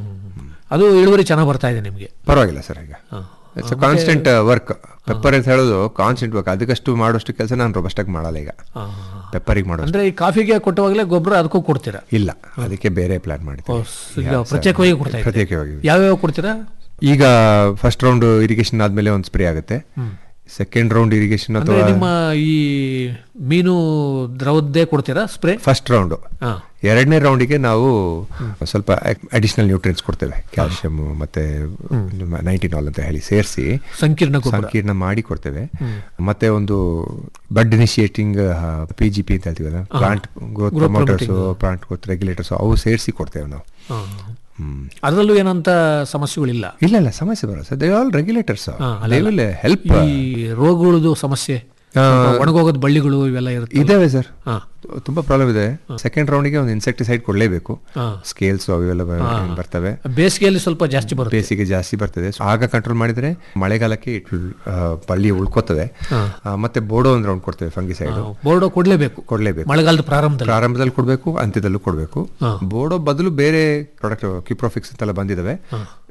ಅದು ಇಳುವರಿ ಚೆನ್ನಾಗಿ ಬರ್ತಾ ಇದೆ ನಿಮಗೆ ಪರವಾಗಿಲ್ಲ ಸರ್ ಈಗ ಇಟ್ಸ್ ಕಾನ್ಸ್ಟೆಂಟ್ ವರ್ಕ್ ಪೆಪ್ಪರ್ ಅಂತ ಹೇಳೋದು ಕಾನ್ಸ್ಟೆಂಟ್ ವರ್ಕ್ ಅದಕ್ಕಷ್ಟು ಮಾಡೋಷ್ಟು ಕೆಲಸ ನಾನು ರೊಬಸ್ಟಾಗಿ ಮಾಡಲ್ಲ ಈಗ ಪೆಪ್ಪರಿಗೆ ಮಾಡೋ ಅಂದ್ರೆ ಈ ಕಾಫಿಗೆ ಕೊಟ್ಟವಾಗಲೇ ಗೊಬ್ಬರ ಅದಕ್ಕೂ ಕೊಡ್ತೀರಾ ಇಲ್ಲ ಅದಕ್ಕೆ ಬೇರೆ ಪ್ಲಾನ್ ಮಾಡಿದ್ದೆ ಈಗ ಪ್ರತ್ಯೇಕವಾಗಿ ಕೊಡ್ತಾ ಇದ್ದೀರಾ? ಪ್ರತ್ಯೇಕವಾಗಿ ಯಾವ್ಯಾವ ಕೊಡ್ತೀರಾ ಈಗ ಫಸ್ಟ್ ರೌಂಡ್ ಇರಿಗೇಷನ್ ಆದ್ಮೇಲೆ ಒಂದು ಸ್ಪ್ರೇ ಆಗುತ್ತೆ ಸೆಕೆಂಡ್ ರೌಂಡ್ ಇರಿಗೇಷನ್ ಅಂದ್ರೆ ಅಥವಾ ನಿಮ್ಮ ಈ ಮೀನು ದ್ರವದ್ದೇ ಕೊಡ್ತೀರಾ ಸ್ಪ್ರೇ ಫಸ್ಟ್ ರೌಂಡ್ ಹಾ. ಎರಡನೇ ರೌಂಡಿಗೆ ನಾವು ಸ್ವಲ್ಪ ಅಡಿಷನಲ್ ನ್ಯೂಟ್ರಿಯನ್ಸ್ ಕೊಡ್ತೇವೆ ಕ್ಯಾಲ್ಸಿಯಂ ಮತ್ತೆ ನೈಂಟಿನಾಲ್ ಅಂತ ಹೇಳಿ ಸೇರಿಸಿ ಸಂಕೀರ್ಣ ಗೊಬ್ಬರ ಸಂಕೀರ್ಣ ಮಾಡಿ ಕೊಡ್ತೇವೆ ಮತ್ತೆ ಒಂದು ಬಡ್ ಇನಿಷಿಯೇಟಿಂಗ್ ಪಿ ಜಿ ಪಿ ಅಂತ ಹೇಳ್ತೀವಲ್ಲ plant growth Growth promoters promoting. Plant growth regulators ಅವು ಸೇರಿಸಿ ಕೊಡ್ತೇವೆ ನಾವು ಹಾ. ಹ್ಮ್. ಅದರಲ್ಲೂ ಏನಂತ ಸಮಸ್ಯೆಗಳಿಲ್ಲ ಇಲ್ಲ ಇಲ್ಲ ಸಮಸ್ಯೆ ಬರೋ ಸರ್ ದೇ ಆಲ್ ರೆಗ್ಯುಲೇಟರ್ಸ್ ಹಾ, ಅಲ್ಲ, ದೇ ಅಲ್ಲ. ವಿಲ್ ಹೆಲ್ಪ್ ಈ ರೋಗಗಳದು ಸಮಸ್ಯೆ ಒಣಗೋಗೋದ್ ಬಳ್ಳಿಗಳು ಇವೆಲ್ಲ ಇರುತ್ತೆ ಇದಾವೆ ಸರ್ ಹಾ. ತುಂಬಾ ಪ್ರಾಬ್ಲಮ್ ಇದೆ ಸೆಕೆಂಡ್ ರೌಂಡಿಗೆ ಒಂದು ಇನ್ಸೆಕ್ಟಿಸೈಡ್ ಕೊಡಲೇಬೇಕು ಹಾ. ಸ್ಕೇಲ್ಸ್ ಅವೆಲ್ಲ ಬ- ಬರ್ತವೆ ಬೇಸಿಗೆಯಲ್ಲಿ ಸ್ವಲ್ಪ ಜಾಸ್ತಿ ಬರುತ್ತೆ ಬೇಸಿಗೆ ಜಾಸ್ತಿ ಬರ್ತದೆ So ಆಗ ಕಂಟ್ರೋಲ್ ಮಾಡಿದ್ರೆ ಮಳೆಗಾಲಕ್ಕೆ it will, ಆ, ಬಳ್ಳಿ ಉಳ್ಕೋತದೆ ಆ, ಮತ್ತೆ ಬೋಡೋ ಒಂದು ರೌಂಡ್ ಕೊಡ್ತೇವೆ ಫಂಗಿಸೈಡ್ ಬೋರ್ಡೋ ಕೊಡ್ಲೇಬೇಕು ಕೊಡ್ಲೇಬೇಕು ಮಳೆಗಾಲದ ಪ್ರಾರಂಭದಲ್ಲಿ ಪ್ರಾರಂಭದಲ್ಲಿ ಕೊಡಬೇಕು ಅಂತ್ಯದಲ್ಲೂ ಕೊಡಬೇಕು ಬೋಡೋ ಬದಲು ಬೇರೆ ಪ್ರಾಡಕ್ಟ್ ಕ್ಯೂಪ್ರೋಫಿಕ್ಸ್ ಅಂತೆಲ್ಲ ಬಂದಿದ್ದಾವೆ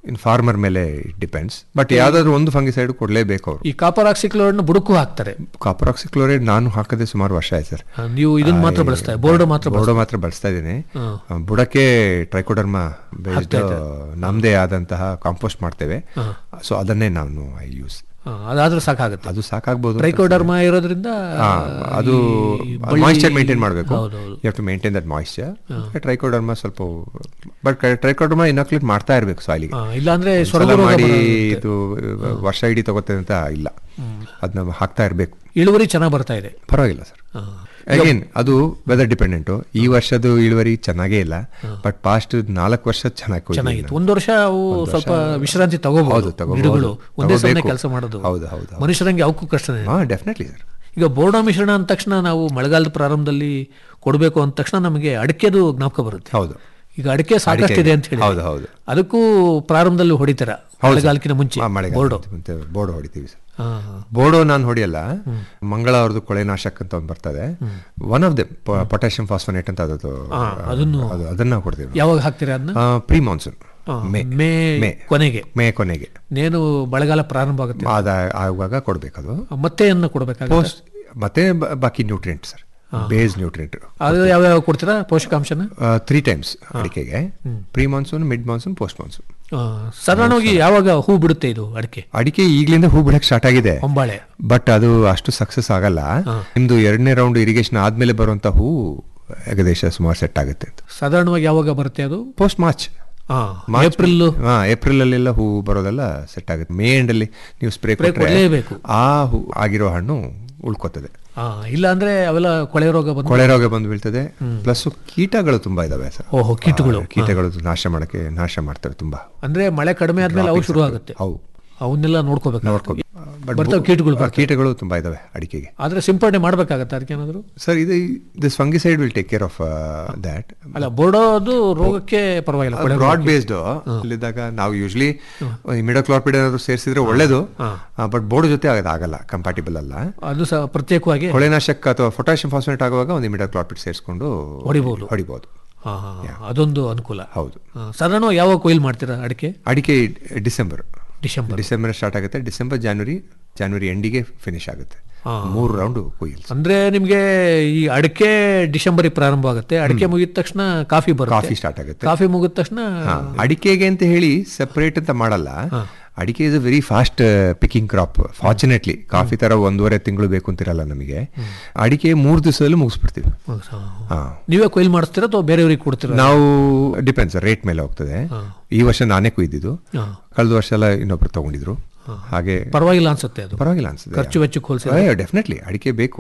ಇನ್ ಫಾರ್ಮರ್ ಮೇಲೆ ಡಿಪೆಂಡ್ಸ್ ಬಟ್ ಯಾವ್ದಾದ್ರು ಒಂದು ಫಂಗಿಸೈಡ್ ಕೊಡ್ಲೇಬೇಕು ಅವರು ಈ ಕಾಪರ್ ಆಕ್ಸಿಕ್ಲೋರೈಡ್ ಬುಡಕ್ಕೂ ಹಾಕ್ತಾರೆ ಕಾಪರಾಕ್ಸಿಕ್ಲೋರೈಡ್ ನಾನು ಹಾಕದೆ ಸುಮಾರು ವರ್ಷ ಆಯ್ತು ಸರ್ ಆ, ನೀವು ಇದನ್ನ ಮಾತ್ರ ಬಳಸ್ತಾರೆ ಬೋರ್ಡ್ ಮಾತ್ರ ಬೋರ್ಡೋ ಮಾತ್ರ ಬಳಸ್ತಾ ಇದ್ದೀನಿ ಬುಡಕ್ಕೆ ಟ್ರೈಕೋಡರ್ಮಾ ಬೇಸ್ಡ್ ನಮ್ದೇ ಆದಂತಹ ಕಾಂಪೋಸ್ಟ್ ಮಾಡ್ತೇವೆ ಸೊ ಅದನ್ನೇ ನಾನು ಐ ಯೂಸ್ ಆ, ಅದಾದ್ರೂ ಸಾಕಾಗುತ್ತೆ ಅದು ಸಾಕಾಗ್ಬೋದು ಟ್ರೈಕೋಡರ್ಮ ಇರೋದ್ರಿಂದ ಆ, ಅದು ಈ ಬಳ್ಳಿ- ಮಾಯಿಶ್ಚರ್ ಮೇಂಟೈನ್ ಮಾಡಬೇಕು ಹೌದೌದು. You to maintain that moisture trichoderma ಸ್ವಲ್ಪ ಬಟ್ ಟ್ರೈಕೋಡರ್ಮಾ ಇನಾಕ್ಯುಲೇಟ್ ಮಾಡ್ತಾ ಇರಬೇಕು ಸಾಯಿಲಿಗೆ ಆ, ಇಲ್ಲಾಂದ್ರೆ ಒಂದ್ಸಲ ಸೊರಗು ರೋಗ ಮಾಡಿ ಬರುತ್ತೆ. ಇದು ವರ್ಷ ಇಡೀ ತಗೋತೇನೆ ಅಂತ ಇಲ್ಲ ಅದನ್ನ ಹಾಕ್ತಾ ಇರಬೇಕು ಇಳುವರಿ ಚೆನ್ನಾಗಿ ಬರ್ತಾ ಇದೆ ಪರವಾಗಿಲ್ಲ ಸರ್ ಅಗೇನ್ ಅದು ವೆದರ್ ಡಿಪೆಂಡೆಂಟ್ ಈ ವರ್ಷದ ಇಳುವರಿ ಚೆನ್ನಾಗೇ ಇಲ್ಲ ಬಟ್ ಪಾಸ್ಟ್ ನಾಲ್ಕು ವರ್ಷ ಚೆನ್ನಾಗಿ ಚೆನ್ನಾಗಿತ್ತು ಒಂದು ವರ್ಷ ಅವು ಸ್ವಲ್ಪ ವಿಶ್ರಾಂತಿ ತಗೋಬಹುದು ಹೌದು, ತಗೋಬಹುದು. ಗಿಡಗಳು ಒಂದೇ ಸಮನೆ ತಗೋಬೇಕು. ಕೆಲಸ ಮಾಡೋದು ಹೌದು, ಹೌದು, ಹೌದು. ಮನುಷ್ಯರಂಗೆ ಅವಕ್ಕೂ ಕಷ್ಟನೇ ಹಾ ಡೆಫಿನೆಟ್ಲಿ ಸರ್ ಈಗ ಬೋರ್ಡ ಮಿಶ್ರಣ ಅಂದ ತಕ್ಷಣ ನಾವು ಮಳೆಗಾಲದ ಪ್ರಾರಂಭದಲ್ಲಿ ಕೊಡಬೇಕು ಅಂದ ತಕ್ಷಣ ನಮಗೆ ಅಡಿಕೆದು ಜ್ಞಾಪಕ ಬರುತ್ತೆ ಹೌದು ಈಗ ಅಡಿಕೆ ಸಾಕಷ್ಟಿದೆ ಅಂತ ಹೇಳಿ ಹೌದು, ಹೌದು. ಅದಕ್ಕೂ ಪ್ರಾರಂಭದಲ್ಲಿ ಹೊಡಿತಾರ ಮಳೆಗಾಲಕ್ಕಿಂತ ಮುಂಚೆ ಹಾ, ಮಳೆಗಾಲ ಬೋರ್ಡು ಮುಂಚೆ ಬೋರ್ಡ್ ಹೊಡಿತೀವಿ ಸರ್ ಹಾ, ಹಾ. ಬೋರ್ಡೋ ನಾನು ಹೊಡಿಯಲ್ಲ ಮಂಗಳ ಅವ್ರದ್ದು ಕೊಳೆನಾಶಕ್ ಅಂತ ಒಂದು ಬರ್ತದೆ one of the potassium phosphonate ಅಂತ ಅದದು ಅದನ್ನು- ಅದು ಅದನ್ನ ಕೊಡ್ತೀವಿ ಯಾವಾಗ ಹಾಕ್ತೀರಾ ಅದನ್ನ ಪ್ರೀ ಮಾನ್ಸೂನ್ ಹಾ, ಮೇ ಮೇ ಮೇ ಕೊನೆಗೆ ಮೇ ಕೊನೆಗೆ ನೇನು ಮಳೆಗಾಲ ಪ್ರಾರಂಭ ಆಗುತ್ತೆ ಅದ ಆಗುವಾಗ ಕೊಡ್ಬೇಕದು ಮತ್ತೆ ಅನ್ನ ಕೊಡಬೇಕಾಗುತ್ತೆ ಪೋಸ್ಟ್ ಮತ್ತೆ ಬ- ಬಾಕಿ ನ್ಯೂಟ್ರಿಯೆಂಟ್ ಸರ್ ಬೇಸ್ ನ್ಯೂಟ್ರಿಯೆಂಟ್ ಅದು ಯಾವ್ಯಾವ ಕೊಡ್ತೀರಾ ಪೋಷಕಾಂಶನ ತ್ರೀ ಟೈಮ್ಸ್ ಅಡಿಕೆಗೆ pre monsoon mid monsoon post monsoon ಆ, ಸಾಧಾರಣವಾಗಿ ಯಾವಾಗ ಹೂ ಬಿಡುತ್ತೆ ಇದು ಅಡಿಕೆ ಅಡಿಕೆ ಈಗಲಿಂದ ಹೂ ಬಿಡಕ್ ಸ್ಟಾರ್ಟ್ ಆಗಿದೆ ಹೊಂಬಾಳೆ ಬಟ್ ಅದು ಅಷ್ಟು ಸಕ್ಸಸ್ ಆಗಲ್ಲ ನಿಮ್ದು ಎರಡನೇ ರೌಂಡ್ ಇರಿಗೇಷನ್ ಆದ್ಮೇಲೆ ಬರುವಂತ ಹೂ ಏಕದೇಶ ಸುಮಾರು ಸೆಟ್ ಆಗುತ್ತೆ ಅಂತ ಸಾಧಾರಣವಾಗಿ ಯಾವಾಗ ಬರುತ್ತೆ ಅದು ಪೋಸ್ಟ್ ಮಾರ್ಚ್ ಆ, ಮಾರ್ಚ್ ಏಪ್ರಿಲ್ ಹಾ ಏಪ್ರಿಲ್ ಅಲ್ಲೆಲ್ಲ ಹೂ ಬರೋದೆಲ್ಲ ಸೆಟ್ ಆಗುತ್ತೆ ಮೇ ಎಂಡ್ ಅಲ್ಲಿ ನೀವು ಸ್ಪ್ರೇ Spray ಕೊಟ್ರೆ ಕೊಡ್ಲೇಬೇಕು. ಆ ಹೂ ಆಗಿರೋ ಹಣ್ಣು ಉಳ್ಕೋತದೆ ಆ, ಇಲ್ಲ ಅಂದ್ರೆ ಅವೆಲ್ಲ ಕೊಳೆ ರೋಗ ಬಂದು ಕೊಳೆ ರೋಗ ಬಂದು ಬೀಳ್ತದೆ ಪ್ಲಸ್ ಕೀಟಗಳು ತುಂಬಾ ಇದಾವೆ ಸರ್ ಓಹೋ, ಕೀಟಗಳು. ಆ, ಕೀಟಗಳು ನಾಶ ಮಾಡಕ್ಕೆ ನಾಶ ಮಾಡ್ತವೆ ತುಂಬಾ ಅಂದ್ರೆ ಮಳೆ ಕಡಿಮೆ ಆದ್ಮೇಲೆ ಅವು ಶುರು ಆಗುತ್ತೆ ಹೌದು ಅವನ್ನೆಲ್ಲ ನೋಡ್ಕೋಬೇಕು ನೋಡ್ಕೊ ಬಟ್ ಬರ್ತಾವೆ ಕೀಟಗಳು ಬರ್ತವೆ. ಕೀಟಗಳು ತುಂಬಾ ಇದಾವೆ ಅಡಿಕೆಗೆ ಆದ್ರೆ ಸಿಂಪಡಣೆ ಮಾಡ್ಬೇಕಾಗತ್ತೆ ಅದಕ್ಕೇನಾದ್ರು ಸರ್ ಇದು this fungicide will take care of that ಅಲ್ಲ ಬೋರ್ಡೋದು ರೋಗಕ್ಕೆ ಪರವಾಗಿಲ್ಲ ಕೊಳೆ ಬ್ರಾಡ್ ಬೇಸ್ಡ್ ಇಲ್ಲಿದ್ದಾಗ ನಾವು ಯೂಶ್ಲಿ ಮಿಡೋಕ್ಲಾರ್ಪಿಡ್ ಏನಾದ್ರು ಸೇರಿಸಿದ್ರೆ ಒಳ್ಳೇದು ಬಟ್ ಬೋರ್ಡ್ ಜೊತೆ ಅದು ಆಗಲ್ಲ ಕಂಪ್ಯಾಟಿಬಲ್ ಅಲ್ಲ ಅದು ಸಹ ಪ್ರತ್ಯೇಕವಾಗಿ ಕೊಳೆನಾಶಕ ಅಥವಾ ಪೊಟ್ಯಾಷಿಯಂ ಫಾಸ್ಫೇಟ್ ಆಗುವಾಗ ಒಂದು ಮಿಡೋಕ್ಲಾರ್ಪಿಡ್ ಸೇರಿಸ್ಕೊಂಡು ಹೊಡಿಬೋದು. ಹೊಡಿಬಹುದು ಹಾ, ಹಾ, ಹಾ. ಅದೊಂದು ಅನುಕೂಲ ಹೌದು ಆ, ಸಾಧಾರಣವಾಗಿ ಯಾವಾಗ ಕೊಯ್ಲು ಮಾಡ್ತೀರಾ ಅಡಿಕೆ ಅಡಿಕೆ ಡಿಸೆಂಬರ್ ಡಿಸೆಂಬರ್ ಡಿಸೆಂಬರ್ ಸ್ಟಾರ್ಟ್ ಆಗುತ್ತೆ ಡಿಸೆಂಬರ್ ಜಾನ್ವರಿ ಜಾನ್ವರಿ ಎಂಡಿಗೆ ಫಿನಿಶ್ ಆಗುತ್ತೆ ಮೂರು ರೌಂಡ್ ಕೊಯ್ಲ್ ಅಂದ್ರೆ ನಿಮ್ಗೆ ಈ ಅಡಿಕೆ ಡಿಸೆಂಬರ್ ಪ್ರಾರಂಭ ಆಗುತ್ತೆ ಅಡಿಕೆ ಮುಗಿದ ತಕ್ಷಣ ಕಾಫಿ ಬರುತ್ತೆ ಕಾಫಿ ಸ್ಟಾರ್ಟ್ ಆಗುತ್ತೆ ಕಾಫಿ ಮುಗಿದ ತಕ್ಷಣ ಹಾ, ಅಡಿಕೆಗೆ ಅಂತ ಹೇಳಿ ಸೆಪರೇಟ್ ಅಂತ ಮಾಡಲ್ಲ ಅಡಿಕೆ is a very fast picking crop fortunately coffee ತರ ಒಂದೂವರೆ ತಿಂಗಳು ಬೇಕು ಅಂತಿರಲ್ಲ ನಮಗೆ ಅಡಿಕೆ ಮೂರು ದಿವಸದಲ್ಲಿ ಮುಗಿಸ್ಬಿಡ್ತೀವಿ ಹಾ ನೀವೇ ಕೊಯ್ಲು ಮಾಡಿಸ್ತೀರಾ ಅಥವಾ ಬೇರೆಯವ್ರಿಗೆ ಕೊಡ್ತೀರಾ ನಾವು ಡಿಪೆಂಡ್ಸ್ ರೇಟ್ ಮೇಲೆ ಹೋಗ್ತದೆ ಈ ವರ್ಷ ನಾನೇ ಕೊಯ್ದಿದ್ದು ಹಾ. ಕಳೆದ ವರ್ಷ ಎಲ್ಲ ಇನ್ನೊಬ್ರು ತಗೊಂಡಿದ್ರು ಹಾಗೆ ಪರವಾಗಿಲ್ಲ ಅನ್ಸುತ್ತೆ ಅದು ಪರವಾಗಿಲ್ಲ ಅನ್ಸುತ್ತೆ ಖರ್ಚು ವೆಚ್ಚಕ್ಕೆ ಹೋಲಿಸಿದ್ರೆ ಡೆಫಿನೆಟ್ಲಿ ಅಡಿಕೆ ಬೇಕು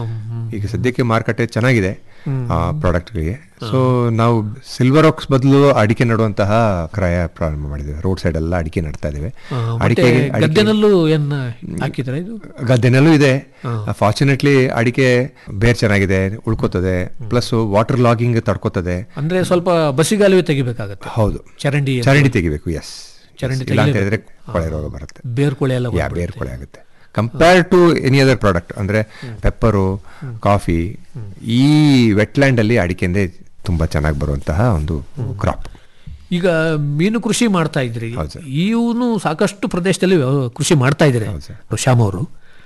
ಈಗ ಸದ್ಯಕ್ಕೆ ಮಾರುಕಟ್ಟೆ ಚೆನ್ನಾಗಿದೆ ಆ ಪ್ರಾಡಕ್ಟ್ಗಳಿಗೆ ಸೊ ನಾವು ಸಿಲ್ವರ್ ಆಕ್ಸ್ ಬದಲು ಅಡಿಕೆ ನಡುವಂತಹ ಕ್ರಯ ಪ್ರಾರಂಭ ಮಾಡಿದ್ದೇವೆ ರೋಡ್ ಸೈಡ್ ಎಲ್ಲ ಅಡಿಕೆ ನಡ್ತಾ ಇದ್ದೇವೆ ಆ, ಮತ್ತೆ ಅಡಿಕೆಗೆ ಅಡಿಕೆ- ಗದ್ದೆನಲ್ಲೂ ಏನ್ ಹಾಕಿದ್ರ ಇದು ಗದ್ದೆನಲ್ಲೂ ಇದೆ ಫಾರ್ಚುನೇಟ್ಲಿ ಅಡಿಕೆ ಬೇರ್ ಚೆನ್ನಾಗಿದೆ ಉಳ್ಕೋತದೆ ಪ್ಲಸ್ ವಾಟರ್ ಲಾಗಿಂಗ್ ತಡ್ಕೋತದೆ ಅಂದ್ರೆ ಸ್ವಲ್ಪ ಬಸಿಗಾಲುವೆ ತೆಗಿಬೇಕಾಗತ್ತೆ ಹೌದು ಚರಂಡಿ ಚರಂಡಿ ತೆಗಿಬೇಕು ಎಸ್ ಚರಂಡಿ ಇಲ್ಲ ಅಂತ ತೆಗಿಲೇಬೇಕು. ಹೇಳಿದ್ರೆ ಕೊಳೆ ರೋಗ ಬರುತ್ತೆ ಬೇರ್ ಕೊಳೆ ಎಲ್ಲ ಯಾ ಬೇರ್ ಕೊಳೆ ಆಗುತ್ತೆ compare to any other product ಅಂದ್ರೆ ಪೆಪ್ಪರು ಕಾಫಿ ಈ ವೆಟ್ಲ್ಯಾಂಡ್ ಅಲ್ಲಿ ಅಡಿಕೆಂದೇ ತುಂಬಾ ಚೆನ್ನಾಗಿ ಬರುವಂತಹ ಒಂದು ಕ್ರಾಪ್ ಈಗ ಮೀನು ಕೃಷಿ ಮಾಡ್ತಾ ಇದ್ರಿ ಹೌದು ಸರ್. ಇವನು ಸಾಕಷ್ಟು ಪ್ರದೇಶದಲ್ಲಿ ವ್ಯವ- ಕೃಷಿ ಮಾಡ್ತಾ ಇದ್ದಾರೆ ಹೌದು ಸರ್. ಶ್ಯಾಮ್ ಅವರು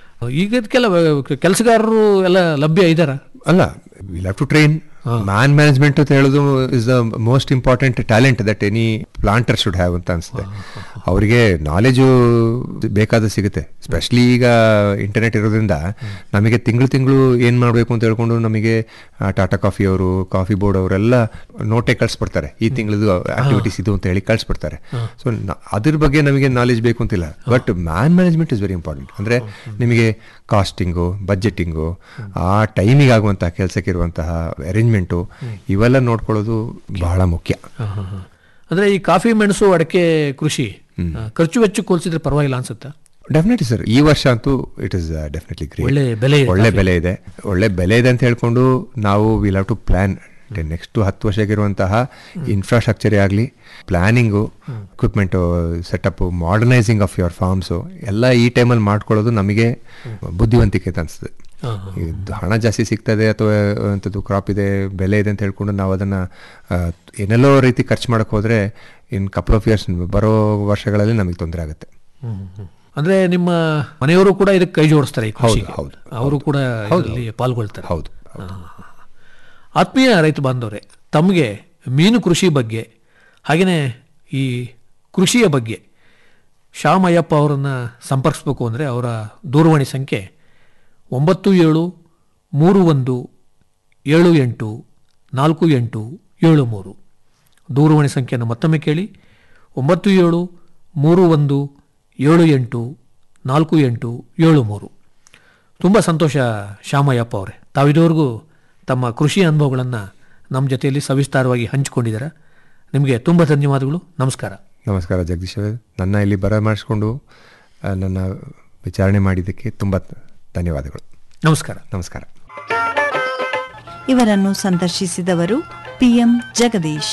ಈಗ ಇದಕ್ಕೆಲ್ಲ ಕೆಲಸಗಾರರು ಎಲ್ಲ ಲಭ್ಯ ಇದ್ದಾರ ಅಲ್ಲ will have to train man management ಅಂತ ಹೇಳೋದು is the most important talent that any planter should have ಅಂತ ಅನ್ಸುತ್ತೆ ಅವರಿಗೆ ನಾಲೆಜು ಬೇಕಾದ ಸಿಗುತ್ತೆ ಸ್ಪೆಷಲಿ ಈಗ ಇಂಟರ್ನೆಟ್ ಇರೋದ್ರಿಂದ ನಮಗೆ ತಿಂಗಳು ತಿಂಗಳು ಏನು ಮಾಡಬೇಕು ಅಂತ ಹೇಳ್ಕೊಂಡು ನಮಗೆ ಟಾಟಾ ಕಾಫಿ ಅವರು ಕಾಫಿ ಬೋರ್ಡ್ ಅವರೆಲ್ಲ ನೋಟೆ ಕಳಿಸ್ಬಿಡ್ತಾರೆ ಈ ತಿಂಗಳದು ಆಕ್ಟಿವಿಟೀಸ್ ಇದು ಅಂತ ಹೇಳಿ ಕಳಿಸ್ಬಿಡ್ತಾರೆ ಸೊ ಅದ್ರ ಬಗ್ಗೆ ನಮಗೆ ನಾಲೆಜ್ ಬೇಕು ಅಂತಿಲ್ಲ but man management is very important ಅಂದರೆ ನಿಮಗೆ ಕಾಸ್ಟಿಂಗು ಬಜೆಟಿಂಗು ಆ ಟೈಮಿಗೆ ಆಗುವಂತಹ ಕೆಲಸಕ್ಕೆ ಇರುವಂತಹ ಅರೇಂಜ್ಮೆಂಟು ಇವೆಲ್ಲ ನೋಡ್ಕೊಳ್ಳೋದು ಬಹಳ ಮುಖ್ಯ ಅಂದ್ರೆ ಈ ಕಾಫಿ ಮೆಣಸು ಅಡಕೆ ಕೃಷಿ ಆ, ಖರ್ಚು ವೆಚ್ಚಕ್ಕೆ ಹೋಲಿಸಿದ್ರೆ ಪರವಾಗಿಲ್ಲ ಅನ್ಸುತ್ತಾ ಡೆಫಿನೆಟ್ಲಿ ಸರ್ ಈ ವರ್ಷ ಅಂತೂ ಇಟ್ ಇಸ್ ಡೆಫಿನೆಟ್ಲಿ ಒಳ್ಳೆ ಬೆಲೆ ಇದೆ ಒಳ್ಳೆ ಬೆಲೆ ಇದೆ ಒಳ್ಳೆ ಬೆಲೆ ಇದೆ ಅಂತ ಹೇಳ್ಕೊಂಡು ನಾವು will have to plan next ಹತ್ತು ವರ್ಷಕ್ಕಿರುವಂತಹ ಇನ್ಫ್ರಾಸ್ಟ್ರಕ್ಚರೇ ಆಗಲಿ planning equipment setup modernising of your farms ಎಲ್ಲ ಈ ಟೈಮಲ್ಲಿ ಮಾಡ್ಕೊಳ್ಳೋದು ನಮಗೆ ಬುದ್ಧಿವಂತಿಕೆ ಅಂತ ಅನಿಸ್ತದೆ ಇದು ಹಣ ಜಾಸ್ತಿ ಸಿಗ್ತದೆ ಅಥವಾ ಅಂಥದ್ದು ಕ್ರಾಪ್ ಇದೆ ಬೆಲೆ ಇದೆ ಅಂತ ಹೇಳ್ಕೊಂಡು ನಾವು ಅದನ್ನು ಏನೆಲ್ಲೋ ರೀತಿ ಖರ್ಚು ಮಾಡಕ್ಕೆ ಹೋದರೆ ಇನ್ ಕಪಲ್ ಆಫ್ ಇಯರ್ಸ್ ಬರೋ ವರ್ಷಗಳಲ್ಲಿ ನಮಗೆ ತೊಂದರೆ ಆಗುತ್ತೆ ಅಂದ್ರೆ ನಿಮ್ಮ ಮನೆಯವರು ಕೂಡ ಇದಕ್ಕೆ ಕೈ ಜೋಡಿಸ್ತಾರೆ ಈ ಹೌದು, ಕೃಷಿಗೆ. ಹೌದು, ಅವರು ಕೂಡ ಹೌದು, ಇದರಲ್ಲಿ ಪಾಲ್ಗೊಳ್ತಾರೆ ಹೌದು ಆತ್ಮೀಯ ರೈತ ಬಾಂಧವರೇ ತಮಗೆ ಮೀನು ಕೃಷಿ ಬಗ್ಗೆ ಹಾಗೆಯೇ ಈ ಕೃಷಿಯ ಬಗ್ಗೆ ಶ್ಯಾಮಯ್ಯಪ್ಪ ಅವರನ್ನು ಸಂಪರ್ಕಿಸಬೇಕು ಅಂದರೆ ಅವರ ದೂರವಾಣಿ ಸಂಖ್ಯೆ ಒಂಬತ್ತು ಏಳು ಮೂರು ಒಂದು ಏಳು ಎಂಟು ನಾಲ್ಕು ಎಂಟು ಏಳು ಮೂರು ದೂರವಾಣಿ ಸಂಖ್ಯೆಯನ್ನು ಮತ್ತೊಮ್ಮೆ ಕೇಳಿ ಒಂಬತ್ತು ಏಳು ಮೂರು ಒಂದು ಏಳು ಎಂಟು ನಾಲ್ಕು ಎಂಟು ಏಳು ಮೂರು ತುಂಬ ಸಂತೋಷ ಶ್ಯಾಮಯ್ಯಪ್ಪ ಅವರೇ ತಾವಿದುವರೆಗೂ ತಮ್ಮ ಕೃಷಿ ಅನುಭವಗಳನ್ನು ನಮ್ಮ ಜೊತೆಯಲ್ಲಿ ಸವಿಸ್ತಾರವಾಗಿ ಹಂಚಿಕೊಂಡಿದ್ದಾರೆ ನಿಮಗೆ ತುಂಬ ಧನ್ಯವಾದಗಳು ನಮಸ್ಕಾರ ನಮಸ್ಕಾರ ಜಗದೀಶ್ ಅವರೇ ನನ್ನ ಇಲ್ಲಿ ಬರಮಾಡಿಸ್ಕೊಂಡು ಆ, ನನ್ನ ವಿಚಾರಣೆ ಮಾಡಿದ್ದಕ್ಕೆ ತುಂಬ ಧನ್ಯವಾದಗಳು ನಮಸ್ಕಾರ ನಮಸ್ಕಾರ ಇವರನ್ನು ಸಂದರ್ಶಿಸಿದವರು ಪಿಎಂ ಜಗದೀಶ್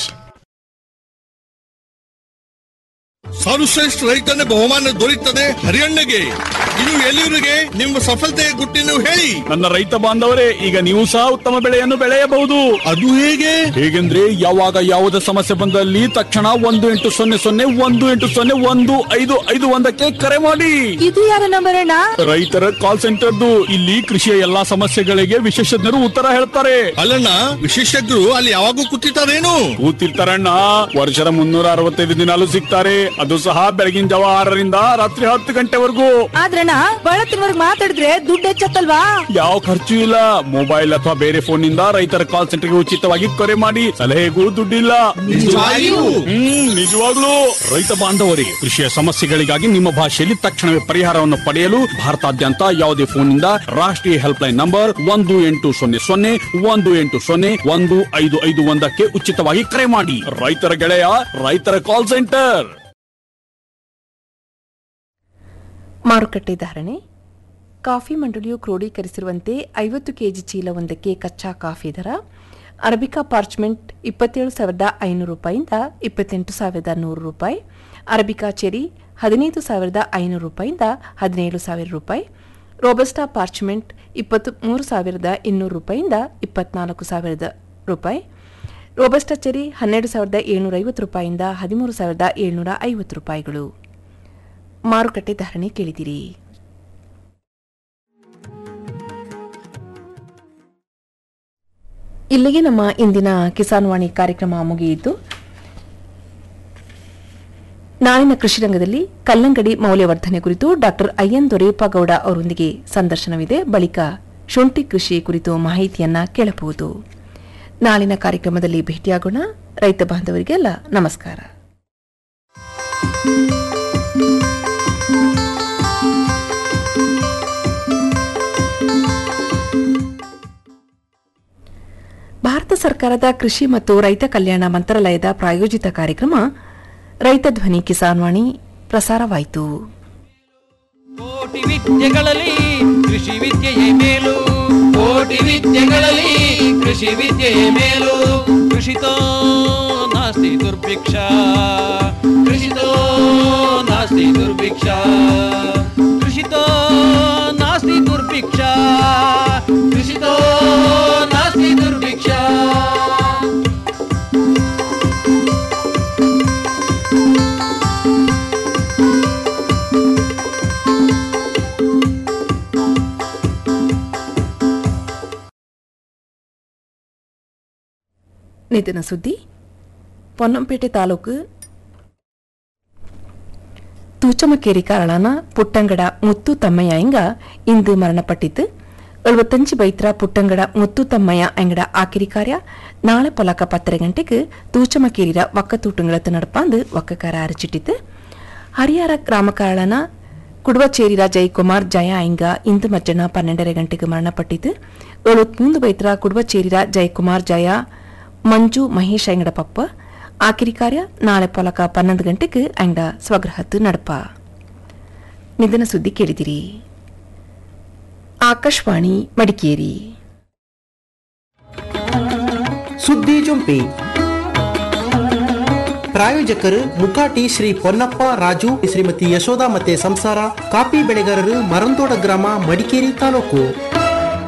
ಸರ್ವಶ್ರೇಷ್ಠ ರೈತನ ಬಹುಮಾನ ದೊರೆಯುತ್ತದೆ ಹರಿಯಣ್ಣಗೆ ಇದು ಎಲ್ಲಿವರಿಗೆ ನಿಮ್ಮ ಸಫಲತೆಯ ಗುಟ್ಟಿನ ಹೇಳಿ ನನ್ನ ರೈತ ಬಾಂಧವರೇ ಈಗ ನೀವು ಸಹ ಉತ್ತಮ ಬೆಳೆಯನ್ನು ಬೆಳೆಯಬಹುದು ಅದು ಹೇಗೆ ಹೇಗೆಂದ್ರೆ ಯಾವಾಗ ಯಾವುದೇ ಸಮಸ್ಯೆ ಬಂದಲ್ಲಿ ತಕ್ಷಣ ಒಂದು ಎಂಟು ಸೊನ್ನೆ ಸೊನ್ನೆ ಒಂದು ಎಂಟು ಸೊನ್ನೆ ಒಂದು ಐದು ಐದು ಒಂದಕ್ಕೆ ಕರೆ ಮಾಡಿ ಇದು ಯಾರ ನಂಬರ್ ಅಣ್ಣ ರೈತರ ಕಾಲ್ ಸೆಂಟರ್ದು ಇಲ್ಲಿ ಕೃಷಿಯ ಎಲ್ಲಾ ಸಮಸ್ಯೆಗಳಿಗೆ ವಿಶೇಷಜ್ಞರು ಉತ್ತರ ಹೇಳ್ತಾರೆ ಅಲ್ಲಣ್ಣ ವಿಶೇಷಜ್ಞರು ಅಲ್ಲಿ ಯಾವಾಗೂ ಕೂತಿರ್ತಾರೇನು ಕೂತಿರ್ತಾರಣ್ಣ ವರ್ಷದ ಮುನ್ನೂರ ಅರವತ್ತೈದು ದಿನಾಲು ಸಿಗ್ತಾರೆ ಅದು ಸಹ ಬೆಳಗಿನ ಜಾವ ಆರರಿಂದ ರಾತ್ರಿ ಹತ್ತು ಗಂಟೆವರೆಗೂ ಆದ್ರಣ್ಣ ಬಳತ್ತಿನವರ್ಗ್ ಮಾತಾಡಿದ್ರೆ ದುಡ್ಡು ಹೆಚ್ಚತ್ತಲ್ವಾ ಯಾವ ಖರ್ಚು ಇಲ್ಲ ಮೊಬೈಲ್ ಅಥವಾ ಬೇರೆ ಫೋನ್ ನಿಂದ ರೈತರ ಕಾಲ್ ಸೆಂಟರ್ಗೆ ಉಚಿತವಾಗಿ ಕರೆ ಮಾಡಿ ಸಲಹೆಗೂ ದುಡ್ಡಿಲ್ಲ ನಿಜವಾಗಿಯೂ? ಹ್ಮ್ ನಿಜವಾಗ್ಲೂ ರೈತ ಬಾಂಧವರಿಗೆ ಕೃಷಿಯ ಸಮಸ್ಯೆಗಳಿಗಾಗಿ ನಿಮ್ಮ ಭಾಷೆಯಲ್ಲಿ ತಕ್ಷಣವೇ ಪರಿಹಾರವನ್ನು ಪಡೆಯಲು ಭಾರತಾದ್ಯಂತ ಯಾವುದೇ ಫೋನ್ ನಿಂದ ರಾಷ್ಟ್ರೀಯ ಹೆಲ್ಪ್ ಲೈನ್ ನಂಬರ್ ಒಂದು ಎಂಟು ಸೊನ್ನೆ ಸೊನ್ನೆ ಒಂದು ಎಂಟು ಸೊನ್ನೆ ಒಂದು ಐದು ಐದು ಒಂದಕ್ಕೆ ಉಚಿತವಾಗಿ ಕರೆ ಮಾಡಿ ರೈತರ ಗೆಳೆಯ ರೈತರ ಕಾಲ್ ಸೆಂಟರ್ ಮಾರುಕಟ್ಟೆ ಧಾರಣೆ ಕಾಫಿ ಮಂಡಳಿಯು ಕ್ರೋಢೀಕರಿಸಿರುವಂತೆ ಐವತ್ತು ಕೆಜಿ ಚೀಲವೊಂದಕ್ಕೆ ಕಚ್ಚಾ ಕಾಫಿ ದರ ಅರಬಿಕಾ ಪಾರ್ಚ್ಮೆಂಟ್ ಇಪ್ಪತ್ತೇಳು ಸಾವಿರದ ಐನೂರು ರೂಪಾಯಿಂದ ಇಪ್ಪತ್ತೆಂಟು ಸಾವಿರದ ನೂರು ರೂಪಾಯಿ ಅರಬಿಕಾ ಚೆರಿ ಹದಿನೈದು ಸಾವಿರದ ಐನೂರು ರೂಪಾಯಿಂದ ಹದಿನೇಳು ಸಾವಿರ ರೂಪಾಯಿ ರೋಬಸ್ಟಾ ಪಾರ್ಚ್ಮೆಂಟ್ ಇಪ್ಪತ್ತು ಮೂರು ಸಾವಿರದ ಇನ್ನೂರು ರೂಪಾಯಿಂದ ಇಪ್ಪತ್ನಾಲ್ಕು ಸಾವಿರದ ರೂಪಾಯಿ ರೋಬಸ್ಟಾ ಚೆರಿ ಹನ್ನೆರಡು ಸಾವಿರದ ಏಳ್ನೂರ ಐವತ್ತು ರೂಪಾಯಿಂದ ಹದಿಮೂರು ಸಾವಿರದ ಏಳ್ನೂರ ಐವತ್ತು ರೂಪಾಯಿಗಳು ಮಾರುಕಟ್ಟೆ ಧಾರಣೆ ಕೇಳಿದಿರಿ ಇಲ್ಲಿಗೆ ನಮ್ಮ ಇಂದಿನ ಕಿಸಾನ್ ವಾಣಿ ಕಾರ್ಯಕ್ರಮ ಮುಗಿಯಿತು ನಾಳಿನ ಕೃಷಿ ರಂಗದಲ್ಲಿ ಕಲ್ಲಂಗಡಿ ಮೌಲ್ಯವರ್ಧನೆ ಕುರಿತು ಡಾಕ್ಟರ್ ಅಯ್ಯನ್ ದೊರೇಪಗೌಡ ಅವರೊಂದಿಗೆ ಸಂದರ್ಶನವಿದೆ ಬಳಿಕ ಶುಂಠಿ ಕೃಷಿ ಕುರಿತು ಮಾಹಿತಿಯನ್ನ ಕೇಳಬಹುದು ನಾಳಿನ ಕಾರ್ಯಕ್ರಮದಲ್ಲಿ ಭೇಟಿಯಾಗೋಣ ರೈತ ಬಾಂಧವರಿಗೆಲ್ಲ ನಮಸ್ಕಾರ ಭಾರತ ಸರ್ಕಾರದ ಕೃಷಿ ಮತ್ತು ರೈತ ಕಲ್ಯಾಣ ಮಂತ್ರಾಲಯದ ಪ್ರಾಯೋಜಿತ ಕಾರ್ಯಕ್ರಮ ರೈತ ಧ್ವನಿ ಕಿಸಾನ್ ವಾಣಿ ಪ್ರಸಾರವಾಯಿತು ಕೋಟಿ ವಿದ್ಯೆಗಳಲ್ಲಿ ಕೃಷಿ ವಿದ್ಯೆಯೇ ಮೇಲು ಕೋಟಿ ವಿದ್ಯೆಗಳಲ್ಲಿ ಕೃಷಿ ವಿದ್ಯೆಯೇ ಮೇಲು ಕೃಷಿತೋ ನಾಸ್ತಿ ದುರ್ಭಿಕ್ಷ ಕೃಷಿತೋ ನಾಸ್ತಿ ದುರ್ಭಿಕ್ಷ ಕೃಷಿತೋ ನಾಸ್ತಿ ದುರ್ಭಿಕ್ಷ ಕೃಷಿತೋ ನಾಸ್ತಿ ದುರ್ಭಿಕ್ಷ ನಿಧನ ಸುದ್ದಿ பொன்னம்பேட்டை ತಾಲೂಕು ತೂಚಮಕೇರಿ ಕಾರಳನ ಪುಟ್ಟಂಗಡ ಮುತ್ತು ತಮ್ಮಯ್ಯ ಎಂಗ ಇಂದು ಮರಣಪಟ್ಟಿದ್ದು ಎಳುವತ್ತಂಚು ಬೈತ್ರ ಪುಟ್ಟಂಗಡ ಮುತ್ತು ತಮ್ಮಯ್ಯ ಎಂಗಡ ಆಕಿರಿ ಕಾರ್ಯ ನಾಳೆ ಪೊಲಕ ಪತ್ತರೆ ಗಂಟೆಗೆ ತೂಚಮಕೇರಿರ ಒಕ್ಕತೂಟುಂಗಳತ್ತು ನಡಪಾಂದು ಒಕ್ಕಕಾರ ಅರಚಿಟ್ಟಿದ್ದು ಹರಿಹರ ಗ್ರಾಮಕಾರಳನ ಕುಡುವಚೇರಿರ ಜಯಕುಮಾರ್ ಜಯ ಎಂಗ ಇಂದು ಮಧ್ಯಾಹ್ನ ಪನ್ನೆಂಡರೆ ಗಂಟೆಗೆ ಮರಣಪಟ್ಟಿದ್ದು ಎಳುವತ್ಮೂಂದು ಬೈತ್ರ ಕುಡುವಚೇರಿರ ಜಯಕುಮಾರ್ ಜಯ ಮಂಜು ಮಹೇಶ್ ಎಂಗಡ ಪಪ್ಪ ಆಕಿರಿ ಕಾರ್ಯ ನಾಳೆ ಪೊಲಕ ಪನ್ನೊಂದು ಗಂಟೆಗೆ ಅಂಗಡ ಸ್ವಗ್ರಹತ್ತು ನಡಪ ನಿಧನ ಸುದ್ದಿ ಕೇಳಿದಿರಿ ಆಕಾಶವಾಣಿ ಮಡಿಕೇರಿ ಸುದ್ದಿ ಜೊಂಪಿ ಪ್ರಾಯೋಜಕರು ಮುಕಾಟಿ ಶ್ರೀ ಪೊನ್ನಪ್ಪ ರಾಜು ಶ್ರೀಮತಿ ಯಶೋಧ ಮತ್ತೆ ಸಂಸಾರ ಕಾಫಿ ಬೆಳೆಗಾರರು ಮರಂದೋಡ ಗ್ರಾಮ ಮಡಿಕೇರಿ ತಾಲೂಕು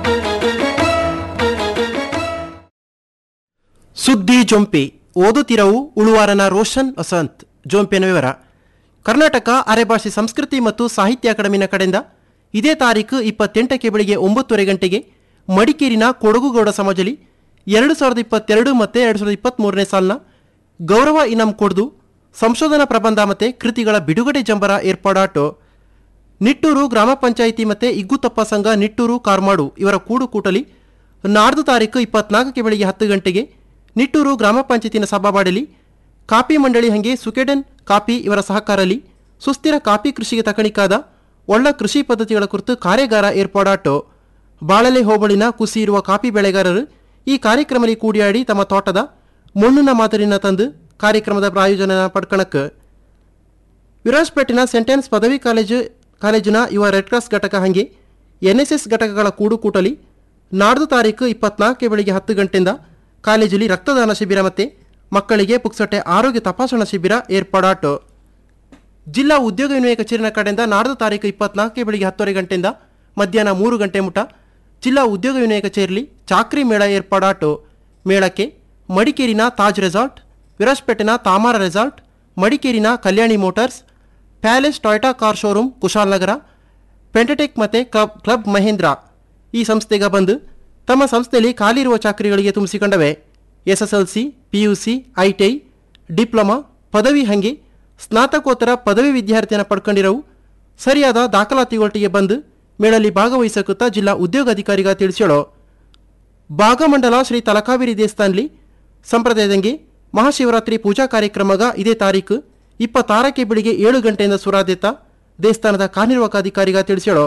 ಸುದ್ದಿ ಜೊಂಪೆ ಓದುತ್ತಿರವು ಉಳುವಾರನ ರೋಷನ್ ವಸಂತ್ ಜೊಂಪೆನ ವಿವರ ಕರ್ನಾಟಕ ಅರೆಭಾಷೆ ಸಂಸ್ಕೃತಿ ಮತ್ತು ಸಾಹಿತ್ಯ ಅಕಾಡೆಮಿನ ಕಡೆಯಿಂದ ಇದೇ ತಾರೀಕು ಇಪ್ಪತ್ತೆಂಟಕ್ಕೆ ಬೆಳಿಗ್ಗೆ ಒಂಬತ್ತುವರೆ ಗಂಟೆಗೆ ಮಡಿಕೇರಿನ ಕೊಡಗುಗೌಡ ಸಮಾಜಲಿ ಎರಡು ಸಾವಿರದ ಇಪ್ಪತ್ತೆರಡು ಮತ್ತು ಎರಡು ಸಾವಿರದ ಇಪ್ಪತ್ತ್ಮೂರನೇ ಸಾಲಿನ ಗೌರವ ಇನಾಮ್ ಕೊಡ್ದು ಸಂಶೋಧನಾ ಪ್ರಬಂಧ ಮತ್ತು ಕೃತಿಗಳ ಬಿಡುಗಡೆ ಜಂಬರ ಏರ್ಪಾಡಾಟೋ ನಿಟ್ಟೂರು ಗ್ರಾಮ ಪಂಚಾಯಿತಿ ಮತ್ತು ಇಗ್ಗುತಪ್ಪ ಸಂಘ ನಿಟ್ಟೂರು ಕಾರ್ಮಾಡು ಇವರ ಕೂಡು ಕೂಟಲಿ ನಾಡ್ದು ತಾರೀಕು ಇಪ್ಪತ್ನಾಲ್ಕಕ್ಕೆ ಬೆಳಿಗ್ಗೆ ಹತ್ತು ಗಂಟೆಗೆ ನಿಟ್ಟೂರು ಗ್ರಾಮ ಪಂಚಾಯತಿನ ಸಭಾವಾಡಲಿ ಕಾಪಿ ಮಂಡಳಿ ಹಂಗೆ ಸುಕೆಡನ್ ಕಾಪಿ ಇವರ ಸಹಕಾರಲಿ ಸುಸ್ಥಿರ ಕಾಪಿ ಕೃಷಿಗೆ ತಕಣಿಕಾದ ಒಳ್ಳ ಕೃಷಿ ಪದ್ಧತಿಗಳ ಕುರಿತು ಕಾರ್ಯಾಗಾರ ಏರ್ಪಾಡಾಟೋ ಬಾಳಲೆ ಹೋಬಳಿನ ಕುಸಿ ಇರುವ ಕಾಪಿ ಬೆಳೆಗಾರರು ಈ ಕಾರ್ಯಕ್ರಮದಲ್ಲಿ ಕೂಡಿಯಾಡಿ ತಮ್ಮ ತೋಟದ ಮಣ್ಣಿನ ಮಾದರಿನ ತಂದು ಕಾರ್ಯಕ್ರಮದ ಪ್ರಾಯೋಜನ ಪಡ್ಕಣಕ್ಕೆ ವಿರಾಜ್ಪೇಟಿನ ಸೆಂಟೆನ್ಸ್ ಪದವಿ ಕಾಲೇಜು ಕಾಲೇಜಿನ ಯುವ ರೆಡ್ ಕ್ರಾಸ್ ಘಟಕ ಹಂಗೆ ಎನ್ ಎಸ್ ಎಸ್ ಘಟಕಗಳ ಕೂಡು ಕೂಟಲಿ ನಾಡ್ದು ತಾರೀಕು ಇಪ್ಪತ್ನಾಲ್ಕಕ್ಕೆ ಬೆಳಿಗ್ಗೆ ಹತ್ತು ಗಂಟೆಯಿಂದ ಕಾಲೇಜಲ್ಲಿ ರಕ್ತದಾನ ಶಿಬಿರ ಮತ್ತು ಮಕ್ಕಳಿಗೆ ಪುಕ್ಸಟ್ಟೆ ಆರೋಗ್ಯ ತಪಾಸಣಾ ಶಿಬಿರ ಏರ್ಪಾಡಾಟು ಜಿಲ್ಲಾ ಉದ್ಯೋಗ ವಿನಿಮಯ ಕಚೇರಿನ ಕಡೆಯಿಂದ ನಾಡ್ದು ತಾರೀಕು ಇಪ್ಪತ್ನಾಲ್ಕಕ್ಕೆ ಬೆಳಿಗ್ಗೆ ಹತ್ತುವರೆ ಗಂಟೆಯಿಂದ ಮಧ್ಯಾಹ್ನ ಮೂರು ಗಂಟೆ ಮುಟ ಜಿಲ್ಲಾ ಉದ್ಯೋಗ ವಿನಿಮಯ ಕಚೇರಿಯಲ್ಲಿ ಚಾಕ್ರಿ ಮೇಳ ಏರ್ಪಾಡಾಟು ಮೇಳಕ್ಕೆ ಮಡಿಕೇರಿನ ತಾಜ್ ರೆಸಾರ್ಟ್ ವಿರಾಜ್ಪೇಟೆನ ತಾಮಾರ ರೆಸಾರ್ಟ್ ಮಡಿಕೇರಿನ Kalyani motors palace Toyota car showroom Kushalnagar ಪೆಂಟಟೆಕ್ ಮತ್ತು ಕ್ಲಬ್ ಕ್ಲಬ್ ಮಹೇಂದ್ರ ಈ ಸಂಸ್ಥೆಗೆ ಬಂದು ತಮ್ಮ ಸಂಸ್ಥೆಯಲ್ಲಿ ಖಾಲಿ ಇರುವ ಚಾಕರಿಗಳಿಗೆ ತುಂಬಿಸಿಕೊಂಡವೆ S S L C P U C I T I diploma ಪದವಿ ಹಂಗೆ ಸ್ನಾತಕೋತ್ತರ ಪದವಿ ವಿದ್ಯಾರ್ಥಿಯನ್ನು ಪಡ್ಕೊಂಡಿರವು ಸರಿಯಾದ ದಾಖಲಾತಿಗೊಟ್ಟಿಗೆ ಬಂದು ಮೇಳಲ್ಲಿ ಭಾಗವಹಿಸಕುತ್ತಾ ಜಿಲ್ಲಾ ಉದ್ಯೋಗಾಧಿಕಾರಿಗ ತಿಳಿಸ್ಯಾಳೋ ಭಾಗಮಂಡಲ ಶ್ರೀ ತಲಕಾವೇರಿ ದೇವಸ್ಥಾನಲಿ ಸಂಪ್ರದಾಯದಂಗೆ ಮಹಾಶಿವರಾತ್ರಿ ಪೂಜಾ ಕಾರ್ಯಕ್ರಮಗ ಇದೇ ತಾರೀಕು ಇಪ್ಪತ್ತಾರಕ್ಕೆ ಬೆಳಿಗ್ಗೆ ಏಳು ಗಂಟೆಯಿಂದ ಸುರಾದೇತ ದೇವಸ್ಥಾನದ ಕಾರ್ಯನಿರ್ವಾಹಕಾಧಿಕಾರಿಗ ತಿಳಿಸ್ಯಾಳೋ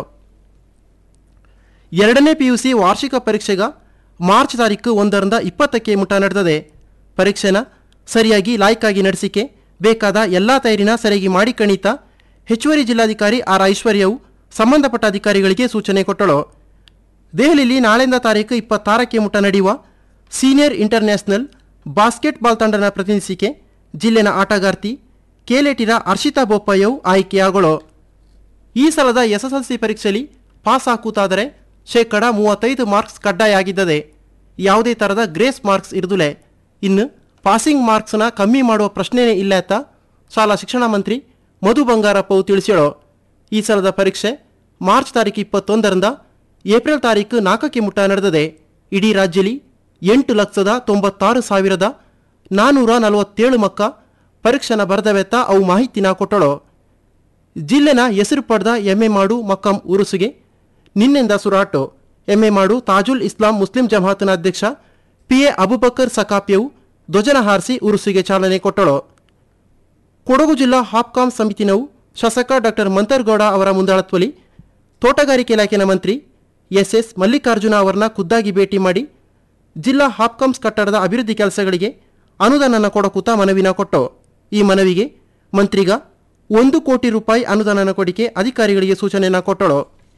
ಎರಡನೇ ಪಿಯುಸಿ ವಾರ್ಷಿಕ ಪರೀಕ್ಷೆಗ ಮಾರ್ಚ್ ತಾರೀಕು ಒಂದರಿಂದ ಇಪ್ಪತ್ತಕ್ಕೆ ಮುಟ ನಡೆದದೆ ಪರೀಕ್ಷೆನ ಸರಿಯಾಗಿ ಲಾಯ್ಕಾಗಿ ನಡೆಸಿಕೆ ಬೇಕಾದ ಎಲ್ಲ ತಯಾರಿನ ಸರಿಯಾಗಿ ಮಾಡಿ ಕಣಿತ ಹೆಚ್ಚುವರಿ ಜಿಲ್ಲಾಧಿಕಾರಿ ಆರ್ ಐಶ್ವರ್ಯವು ಸಂಬಂಧಪಟ್ಟ ಅಧಿಕಾರಿಗಳಿಗೆ ಸೂಚನೆ ಕೊಟ್ಟಳು ದೆಹಲಿಯಲ್ಲಿ ನಾಳೆಯಿಂದ ತಾರೀಕು ಇಪ್ಪತ್ತಾರಕ್ಕೆ ಮುಟ ನಡೆಯುವ ಸೀನಿಯರ್ ಇಂಟರ್ನ್ಯಾಷನಲ್ ಬಾಸ್ಕೆಟ್ಬಾಲ್ ತಂಡನ ಪ್ರತಿನಿಧಿಸಿಕೆ ಜಿಲ್ಲೆನ ಆಟಗಾರ್ತಿ ಕೇಲೇಟಿರ ಹರ್ಷಿತಾ ಬೋಪಯ್ಯವು ಆಯ್ಕೆಯಾಗಳು ಈ ಸಲದ ಎಸ್ಎಸ್ಎಲ್ಸಿ ಪರೀಕ್ಷೆಯಲ್ಲಿ ಪಾಸ್ ಹಾಕುತ್ತಾದರೆ ಶೇಕಡ ಮೂವತ್ತೈದು ಮಾರ್ಕ್ಸ್ ಕಡ್ಡಾಯ ಆಗಿದ್ದದೆ ಯಾವುದೇ ಥರದ ಗ್ರೇಸ್ ಮಾರ್ಕ್ಸ್ ಇರುದುಲೆ ಇನ್ನು ಪಾಸಿಂಗ್ ಮಾರ್ಕ್ಸ್ನ ಕಮ್ಮಿ ಮಾಡುವ ಪ್ರಶ್ನೆಯೇ ಇಲ್ಲ ಅಂತ ಶಾಲಾ ಶಿಕ್ಷಣ ಮಂತ್ರಿ ಮಧು ಬಂಗಾರಪ್ಪವು ತಿಳಿಸ್ಯಾಳು ಈ ಸಲದ ಪರೀಕ್ಷೆ ಮಾರ್ಚ್ ತಾರೀಕು ಇಪ್ಪತ್ತೊಂದರಿಂದ ಏಪ್ರಿಲ್ ತಾರೀಕು ನಾಲ್ಕಕ್ಕೆ ಮುಟ್ಟ ನಡೆದದೆ ಇಡೀ ರಾಜ್ಯದಲ್ಲಿ ಎಂಟು ಲಕ್ಷದ ತೊಂಬತ್ತಾರು ಸಾವಿರದ ನಾನ್ನೂರ ನಲವತ್ತೇಳು ಮಕ್ಕ ಪರೀಕ್ಷೆನ ಬರೆದವೆತ್ತ ಅವು ಮಾಹಿತಿನ ಕೊಟ್ಟಳು ಜಿಲ್ಲೆನ ಹೆಸರು ಪಡೆದ ಎಮ್ಮೆ ಮಾಡು ಮಕ್ಕಂ ಉರುಸುಗೆ ನಿನ್ನೆಂದ ಸುರಾಟು ಎಮ್ಮೆ ಮಾಡು ತಾಜುಲ್ ಇಸ್ಲಾಂ ಮುಸ್ಲಿಂ ಜಮಾತ್ನ ಅಧ್ಯಕ್ಷ ಪಿ ಎ ಅಬುಬಕರ್ ಸಕಾಪಿಯವು ಧ್ವಜನ ಹಾರಿಸಿ ಉರುಸಿಗೆ ಚಾಲನೆ ಕೊಟ್ಟಳು ಕೊಡಗು ಜಿಲ್ಲಾ ಹಾಪ್ಕಾಂ ಸಮಿತಿನವು ಶಾಸಕ ಡಾಕ್ಟರ್ ಮಂತರ್ಗೌಡ ಅವರ ಮುಂದಾಳತ್ವದಲ್ಲಿ ತೋಟಗಾರಿಕೆ ಇಲಾಖೆನ ಮಂತ್ರಿ ಎಸ್ ಎಸ್ ಮಲ್ಲಿಕಾರ್ಜುನ ಅವರನ್ನ ಖುದ್ದಾಗಿ ಭೇಟಿ ಮಾಡಿ ಜಿಲ್ಲಾ ಹಾಪ್ಕಾಮ್ಸ್ ಕಟ್ಟಡದ ಅಭಿವೃದ್ಧಿ ಕೆಲಸಗಳಿಗೆ ಅನುದಾನನ ಕೊಡಕೂತ ಮನವಿನ ಕೊಟ್ಟು ಈ ಮನವಿಗೆ ಮಂತ್ರಿಗ ಒಂದು ಕೋಟಿ ರೂಪಾಯಿ ಅನುದಾನನ ಕೊಡಿಕೆ ಅಧಿಕಾರಿಗಳಿಗೆ ಸೂಚನೆಯನ್ನ ಕೊಟ್ಟಳು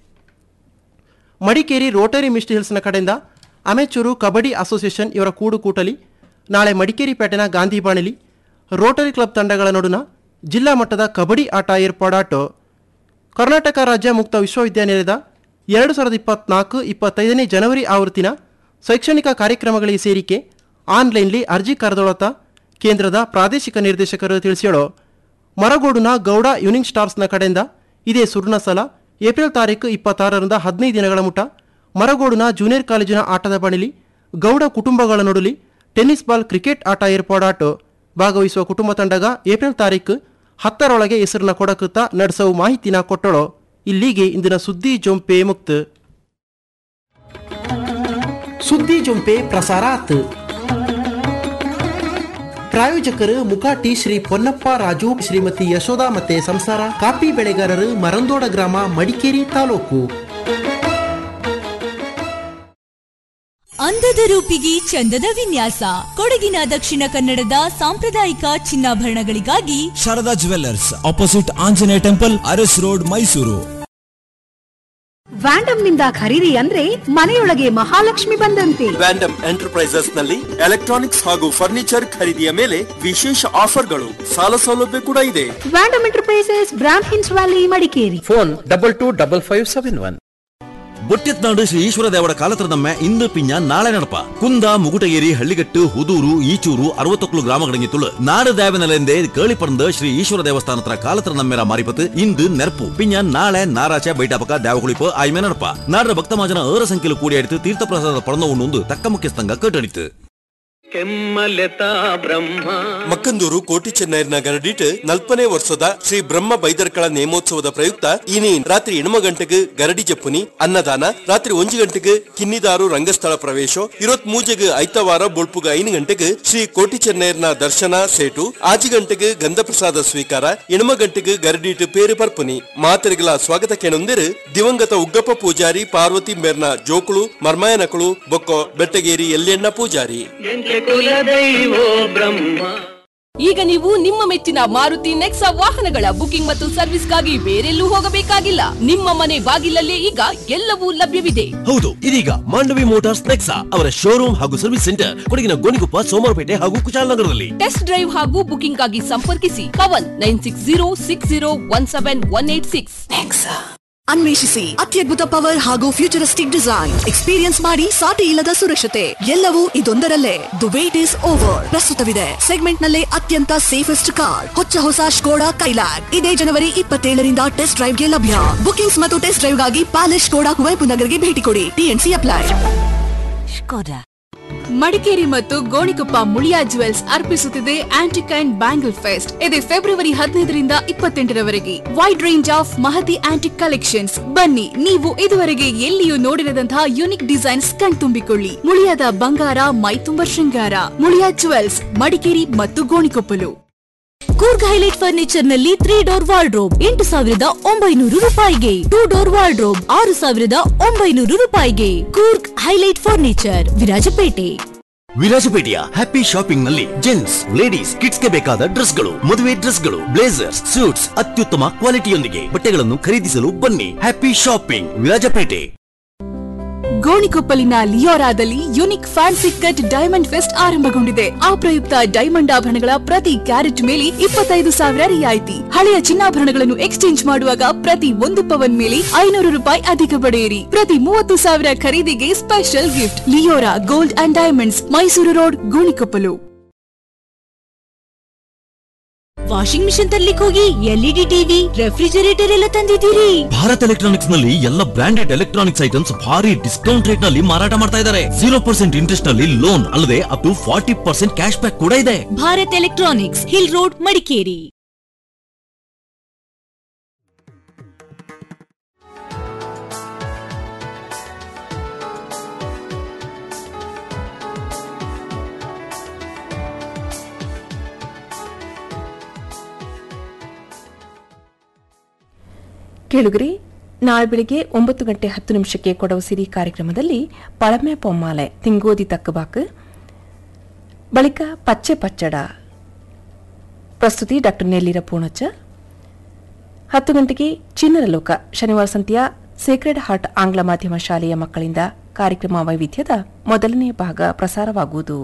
ಮಡಿಕೇರಿ ರೋಟರಿ ಮಿಸ್ಟ್ ಹಿಲ್ಸ್ನ ಕಡೆಯಿಂದ ಅಮೆಚೂರು ಕಬಡ್ಡಿ ಅಸೋಸಿಯೇಷನ್ ಇವರ ಕೂಡು ಕೂಟಲಿ ನಾಳೆ ಮಡಿಕೇರಿ ಪೇಟೆನ ಗಾಂಧಿ ಬಾಣಿಲಿ ರೋಟರಿ ಕ್ಲಬ್ ತಂಡಗಳ ನಡುನ ಜಿಲ್ಲಾ ಮಟ್ಟದ ಕಬಡ್ಡಿ ಆಟ ಏರ್ಪಾಡಾಟು ಕರ್ನಾಟಕ ರಾಜ್ಯ ಮುಕ್ತ ವಿಶ್ವವಿದ್ಯಾನಿಲಯದ ಎರಡು ಸಾವಿರದ ಇಪ್ಪತ್ನಾಲ್ಕು ಇಪ್ಪತ್ತೈದನೇ ಜನವರಿ ಆವೃತ್ತಿನ ಶೈಕ್ಷಣಿಕ ಕಾರ್ಯಕ್ರಮಗಳಿಗೆ ಸೇರಿಕೆ ಆನ್ಲೈನ್ಲಿ ಅರ್ಜಿ ಕರೆದೊಳತ ಕೇಂದ್ರದ ಪ್ರಾದೇಶಿಕ ನಿರ್ದೇಶಕರು ತಿಳಿಸ್ಯಾಳು ಮರಗೋಡುನ ಗೌಡ ಯುನಿಂಗ್ ಸ್ಟಾರ್ಸ್ನ ಕಡೆಯಿಂದ ಇದೇ ಸುರ್ಣ ಸಲ ಏಪ್ರಿಲ್ ತಾರೀಕು ಇಪ್ಪತ್ತಾರರಿಂದ ಹದಿನೈದು ದಿನಗಳ ಮುಟ ಮರಗೋಡುನ ಜೂನಿಯರ್ ಕಾಲೇಜಿನ ಆಟದ ಬಣಿಲಿ ಗೌಡ ಕುಟುಂಬಗಳ ನಡುಲಿ ಟೆನ್ನಿಸ್ ಬಾಲ್ ಕ್ರಿಕೆಟ್ ಆಟ ಏರ್ಪಾಡಾಟು ಭಾಗವಹಿಸುವ ಕುಟುಂಬ ತಂಡಗ ಏಪ್ರಿಲ್ ತಾರೀಕು ಹತ್ತರೊಳಗೆ ಹೆಸರನ್ನ ಕೊಡಕುತ್ತಾ ನಡೆಸವು ಮಾಹಿತಿನ ಕೊಟ್ಟಳು ಇಲ್ಲಿಗೆ ಇಂದಿನ ಸುದ್ದಿ ಜೊಂಪೆ ಮುಕ್ತ ಸುದ್ದಿ ಜೊಂಪೆ ಪ್ರಸಾರಾತ್ ಪ್ರಾಯೋಜಕರು ಮುಕಾಟಿ ಶ್ರೀ ಪೊನ್ನಪ್ಪ ರಾಜು ಶ್ರೀಮತಿ ಯಶೋಧ ಮತ್ತೆ ಸಂಸಾರ ಕಾಫಿ ಬೆಳೆಗಾರರು ಮರಂದೋಡ ಗ್ರಾಮ ಮಡಿಕೇರಿ ತಾಲೂಕು ಅಂದದ ರೂಪಿಗೆ ಚಂದದ ವಿನ್ಯಾಸ ಕೊಡಗಿನ ದಕ್ಷಿಣ ಕನ್ನಡದ ಸಾಂಪ್ರದಾಯಿಕ ಚಿನ್ನಾಭರಣಗಳಿಗಾಗಿ Sharada jewellers opposite Anjaneya temple Aras road Mysuru ವ್ಯಾಂಡಮ್ ನಿಂದ ಖರೀದಿ ಅಂದ್ರೆ ಮನೆಯೊಳಗೆ ಮಹಾಲಕ್ಷ್ಮಿ ಬಂದಂತೆ ವ್ಯಾಂಡಮ್ ಎಂಟರ್ಪ್ರೈಸಸ್ ನಲ್ಲಿ ಎಲೆಕ್ಟ್ರಾನಿಕ್ಸ್ ಹಾಗೂ ಫರ್ನಿಚರ್ ಖರೀದಿಯ ಮೇಲೆ ವಿಶೇಷ ಆಫರ್ಗಳು ಸಾಲ ಸೌಲಭ್ಯ ಕೂಡ ಇದೆ ವ್ಯಾಂಡಮ್ ಎಂಟರ್ಪ್ರೈಸಸ್ ಬ್ರಾಂಡ್ ಹಿನ್ಸ್ valley Madikeri phone double two double five seven one ಬೊಟ್ಟೆತ್ನಾಡು ಶ್ರೀ ಈಶ್ವರ ದೇವರ ಕಾಲತ್ರದಮ್ಮೆ ಇಂದು ಪಿಂಜ ನಾಳೆ ನಡಪ ಕುಂದ ಮುಗುಟಗೇರಿ ಹಳ್ಳಿಗಟ್ಟು ಹುದೂರು ಈಚೂರು ಅರವತ್ತೊಕ್ಲು ಗ್ರಾಮಗಳಂಗಿತ್ತುಳು ನಾಡು ದೇವನಲೆಂದೇ ಕೇಳಿ ಪಡೆದ ಶ್ರೀ ಈಶ್ವರ ದೇವಸ್ಥಾನತ್ರ ಕಾಲತ್ರ ನಮ್ಮೆರ ಮಾರಿಪತ್ತು ಇಂದು ನೆರ್ಪು ಪಿಂಜ ನಾಳೆ ನಾರಾಚ ಬೈಟಾಪಕ ದೇವಗುಳಿಪ ಆಯ್ಮೆ ನಡಪ ನಾಡ್ರ ಭಕ್ತ ಮಾಜನ ಏರ ಸಂಖ್ಯೆಲು ಕೂಡಿ ಅಡಿತು ತೀರ್ಥ ಪ್ರಸಾದ ಪಡೆದ ಉಣ್ಣು ತಕ್ಕ ಮುಖ್ಯಸ್ಥಂಗ ಕಟ್ಟಡಿತು ಕೆಮ್ಮಲೆತಾ ಬ್ರಹ್ಮ ಮಕ್ಕಂದೂರು ಕೋಟಿ ಚೆನ್ನೈರ್ನ ಗರಡಿಟ್ ನಲ್ಪನೇ ವರ್ಷದ ಶ್ರೀ ಬ್ರಹ್ಮ ಬೈದರ್ಕಳ ನೇಮೋತ್ಸವದ ಪ್ರಯುಕ್ತ ಇನಿ ರಾತ್ರಿ ಎಣಮ ಗಂಟೆಗೆ ಗರಡಿ ಜಪ್ಪುನಿ ಅನ್ನದಾನ ರಾತ್ರಿ ಒಂಜು ಗಂಟೆಗೆ ಕಿನ್ನಿದಾರು ರಂಗಸ್ಥಳ ಪ್ರವೇಶ ಇರೋತ್ ಮೂಜೆಗೆ ಐತವಾರ ಬೊಳ್ಪುಗ ಐದು ಗಂಟೆಗೆ ಶ್ರೀ ಕೋಟಿ ಚೆನ್ನೈರ್ನ ದರ್ಶನ ಸೇಟು ಆಜಿ ಗಂಟೆಗೆ ಗಂಧಪ್ರಸಾದ ಸ್ವೀಕಾರ ಎಣಮ ಗಂಟೆಗೆ ಗರಡಿಟ್ ಪೇರು ಪರ್ಪುನಿ ಮಾತರಿಗಳ ಸ್ವಾಗತ ಕೇಳೊಂದಿರು ದಿವಂಗತ ಉಗ್ಗಪ್ಪ ಪೂಜಾರಿ ಪಾರ್ವತಿ ಮೇರ್ನ ಜೋಕುಳು ಮರ್ಮಾಯನಕಳು ಬೊಕ್ಕೊ ಬೆಟ್ಟಗೇರಿ ಎಲ್ಲೆಣ್ಣ ಪೂಜಾರಿ ಎಂಕೆ ಕುಲದೈವೋ ಬ್ರಹ್ಮ ಈಗ ನೀವು ನಿಮ್ಮ ಮೆಚ್ಚಿನ ಮಾರುತಿ ನೆಕ್ಸಾ ವಾಹನಗಳ ಬುಕಿಂಗ್ ಮತ್ತು ಸರ್ವಿಸ್ಗಾಗಿ ಬೇರೆಲ್ಲೂ ಹೋಗಬೇಕಾಗಿಲ್ಲ ನಿಮ್ಮ ಮನೆ ಬಾಗಿಲಲ್ಲೇ ಈಗ ಎಲ್ಲವೂ ಲಭ್ಯವಿದೆ ಹೌದು ಇದೀಗ ಮಾಂಡವಿ ಮೋಟಾರ್ಸ್ ನೆಕ್ಸಾ ಅವರ ಶೋರೂಮ್ ಹಾಗೂ ಸರ್ವಿಸ್ ಸೆಂಟರ್ ಕೊಡಗಿನ ಗೋಣಿಕೊಪ್ಪ ಸೋಮವಾರಪೇಟೆ ಹಾಗೂ ಕುಶಾಲನಗರದಲ್ಲಿ ಟೆಸ್ಟ್ ಡ್ರೈವ್ ಹಾಗೂ ಬುಕಿಂಗ್ ಆಗಿ ಸಂಪರ್ಕಿಸಿ Pavan nine six zero six zero one seven one eight six ಅನ್ವೇಷಿಸಿ ಅತ್ಯದ್ಭುತ ಪವರ್ ಹಾಗೂ ಫ್ಯೂಚರಿಸ್ಟಿಕ್ ಡಿಸೈನ್ ಎಕ್ಸ್ಪೀರಿಯನ್ಸ್ ಮಾಡಿ ಸಾಟಿ ಇಲ್ಲದ ಸುರಕ್ಷತೆ ಎಲ್ಲವೂ ಇದೊಂದರಲ್ಲೇ ದು ವೇಟ್ ಇಸ್ ಓವರ್ ಪ್ರಸ್ತುತವಿದೆ ಸೆಗ್ಮೆಂಟ್ ನಲ್ಲೇ ಅತ್ಯಂತ ಸೇಫೆಸ್ಟ್ ಕಾರ್ ಹೊಚ್ಚ ಹೊಸ ಸ್ಕೋಡಾ ಕೈಲಾಕ್ ಇದೇ ಜನವರಿ ಇಪ್ಪತ್ತೇಳರಿಂದ ಟೆಸ್ಟ್ ಡ್ರೈವ್ಗೆ ಲಭ್ಯ ಬುಕಿಂಗ್ಸ್ ಮತ್ತು ಟೆಸ್ಟ್ ಡ್ರೈವ್ಗಾಗಿ ಪ್ಯಾಲೇಸ್ ಸ್ಕೋಡಾ ಕುವೆಂಪು ನಗರ್ಗೆ ಭೇಟಿ ಕೊಡಿ ಟಿಎನ್ಸಿ ಅಪ್ಲೈ ಮಡಿಕೇರಿ ಮತ್ತು ಗೋಣಿಕೊಪ್ಪ ಮುಳಿಯಾ ಜುವೆಲ್ಸ್ ಅರ್ಪಿಸುತ್ತಿದೆ ಆಂಟಿಕ್ ಅಂಡ್ ಬ್ಯಾಂಗಲ್ ಫೆಸ್ಟ್ ಇದೆ ಫೆಬ್ರವರಿ ಹದಿನೈದರಿಂದ ಇಪ್ಪತ್ತೆಂಟರವರೆಗೆ ವೈಡ್ ರೇಂಜ್ ಆಫ್ ಮಹತಿ ಆಂಟಿಕ್ ಕಲೆಕ್ಷನ್ಸ್ ಬನ್ನಿ ನೀವು ಇದುವರೆಗೆ ಎಲ್ಲಿಯೂ ನೋಡಿರದಂತಹ ಯುನಿಕ್ ಡಿಸೈನ್ಸ್ ಕಣ್ತುಂಬಿಕೊಳ್ಳಿ ಮುಳಿಯಾದ ಬಂಗಾರ ಮೈತುಂಬ ಶೃಂಗಾರ ಮುಳಿಯಾ ಜುವೆಲ್ಸ್ ಮಡಿಕೇರಿ ಮತ್ತು ಗೋಣಿಕೊಪ್ಪಲು ಕೂರ್ಗ್ ಹೈಲೈಟ್ ಫರ್ನಿಚರ್ ನಲ್ಲಿ ತ್ರೀ ಡೋರ್ ವಾರ್ಡ್ರೋಬ್ ಎಂಟು ಸಾವಿರದ ಒಂಬೈನೂರು ರೂಪಾಯಿಗೆ ಟೂ ಡೋರ್ ವಾರ್ಡ್ರೋಬ್ ಆರು ಸಾವಿರದ ಒಂಬೈನೂರು ರೂಪಾಯಿಗೆ ಕೂರ್ಗ್ ಹೈಲೈಟ್ ಫರ್ನಿಚರ್ ವಿರಾಜಪೇಟೆ ವಿರಾಜಪೇಟೆಯ ಹ್ಯಾಪಿ ಶಾಪಿಂಗ್ ನಲ್ಲಿ ಜೆಂಟ್ಸ್ ಲೇಡೀಸ್ ಕಿಡ್ಸ್ ಗೆ ಬೇಕಾದ ಡ್ರೆಸ್ಗಳು ಮದುವೆ ಡ್ರೆಸ್ಗಳು ಬ್ಲೇಸರ್ಸ್ ಸೂಟ್ಸ್ ಅತ್ಯುತ್ತಮ ಕ್ವಾಲಿಟಿಯೊಂದಿಗೆ ಬಟ್ಟೆಗಳನ್ನು ಖರೀದಿಸಲು ಬನ್ನಿ ಹ್ಯಾಪಿ ಶಾಪಿಂಗ್ ವಿರಾಜಪೇಟೆ ಗೋಣಿಕೊಪ್ಪಲಿನ ಲಿಯೋರಾದಲ್ಲಿ unique fancy cut diamond fest ಆರಂಭಗೊಂಡಿದೆ ಆ ಪ್ರಯುಕ್ತ ಡೈಮಂಡ್ ಆಭರಣಗಳ ಪ್ರತಿ ಕ್ಯಾರೆಟ್ ಮೇಲೆ ಇಪ್ಪತ್ತೈದು ಸಾವಿರ ರಿಯಾಯಿತಿ ಹಳೆಯ ಚಿನ್ನಾಭರಣಗಳನ್ನು ಎಕ್ಸ್ಚೇಂಜ್ ಮಾಡುವಾಗ ಪ್ರತಿ ಒಂದು ಪವನ್ ಮೇಲೆ ಐನೂರು ರೂಪಾಯಿ ಅಧಿಕ ಪಡೆಯಿರಿ ಪ್ರತಿ ಮೂವತ್ತು ಸಾವಿರ ಖರೀದಿಗೆ special gift Leora gold and diamonds Mysuru road Gonikoppalu washing machine ತರ್ಲಿಕ್ಕೆ ಹೋಗಿ ಎಲ್ಇಡಿ ಟಿವಿ ರೆಫ್ರಿಜರೇಟರ್ ಎಲ್ಲ ತಂದಿದ್ದೀರಿ ಭಾರತ್ ಎಲೆಕ್ಟ್ರಾನಿಕ್ಸ್ ನಲ್ಲಿ ಎಲ್ಲ ಬ್ರಾಂಡೆಡ್ ಎಲೆಕ್ಟ್ರಾನಿಕ್ಸ್ ಐಟಮ್ಸ್ ಭಾರಿ ಡಿಸ್ಕೌಂಟ್ ರೇಟ್ ನಲ್ಲಿ ಮಾರಾಟ ಮಾಡ್ತಾ ಇದ್ದಾರೆ ಜೀರೋ ಪರ್ಸೆಂಟ್ ಇಂಟ್ರೆಸ್ಟ್ ನಲ್ಲಿ ಲೋನ್ ಅಲ್ಲದೆ up to forty percent cash back ಕೂಡ ಇದೆ Bharat electronics hill road Madikeri ಕೇಳುಗರಿ ನಾಳೆ ಬೆಳಿಗ್ಗೆ ಒಂಬತ್ತು ಗಂಟೆ ಹತ್ತು ನಿಮಿಷಕ್ಕೆ ಕೊಡವು ಸಿರಿ ಕಾರ್ಯಕ್ರಮದಲ್ಲಿ ಪಳಮೆ ಪೊಮ್ಮಾಲೆ ತಿಂಗೋದಿ ತಕ್ಕಬಾಕ್ ಬಳಿಕ ಪಚ್ಚೆ ಪಚ್ಚಡ ಪ್ರಸ್ತುತಿ ಡಾಕ್ಟರ್ ನೆಲ್ಲಿರ ಪೂಣಚ್ಚ ಹತ್ತು ಗಂಟೆಗೆ ಚಿನ್ನರ ಲೋಕ ಶನಿವಾರ ಸಂತೆಯ ಸೇಕ್ರೆಡ್ ಹಾರ್ಟ್ ಆಂಗ್ಲ ಮಾಧ್ಯಮ ಶಾಲೆಯ ಮಕ್ಕಳಿಂದ ಕಾರ್ಯಕ್ರಮ ವೈವಿಧ್ಯದ ಮೊದಲನೇ ಭಾಗ ಪ್ರಸಾರವಾಗುವುದು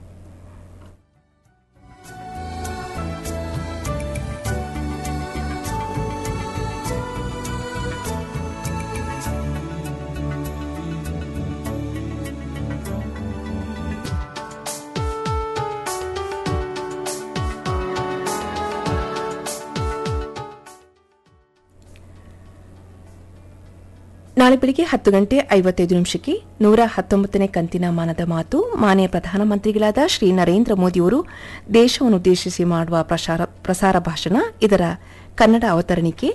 ನಾಳೆ ಬೆಳಿಗ್ಗೆ ಹತ್ತು ಗಂಟೆ ಐವತ್ತೈದು ನಿಮಿಷಕ್ಕೆ ನೂರ ಹತ್ತೊಂಬತ್ತನೇ ಕಂತಿನ ಮಾನದ ಮಾತು ಮಾನ್ಯ ಪ್ರಧಾನಮಂತ್ರಿಗಳಾದ ಶ್ರೀ ನರೇಂದ್ರ ಮೋದಿಯವರು ದೇಶವನ್ನುದ್ದೇಶಿಸಿ ಮಾಡುವ ಪ್ರಸಾರ ಪ್ರಸಾರ ಭಾಷಣ ಇದರ ಕನ್ನಡ ಅವತರಣಿಕೆ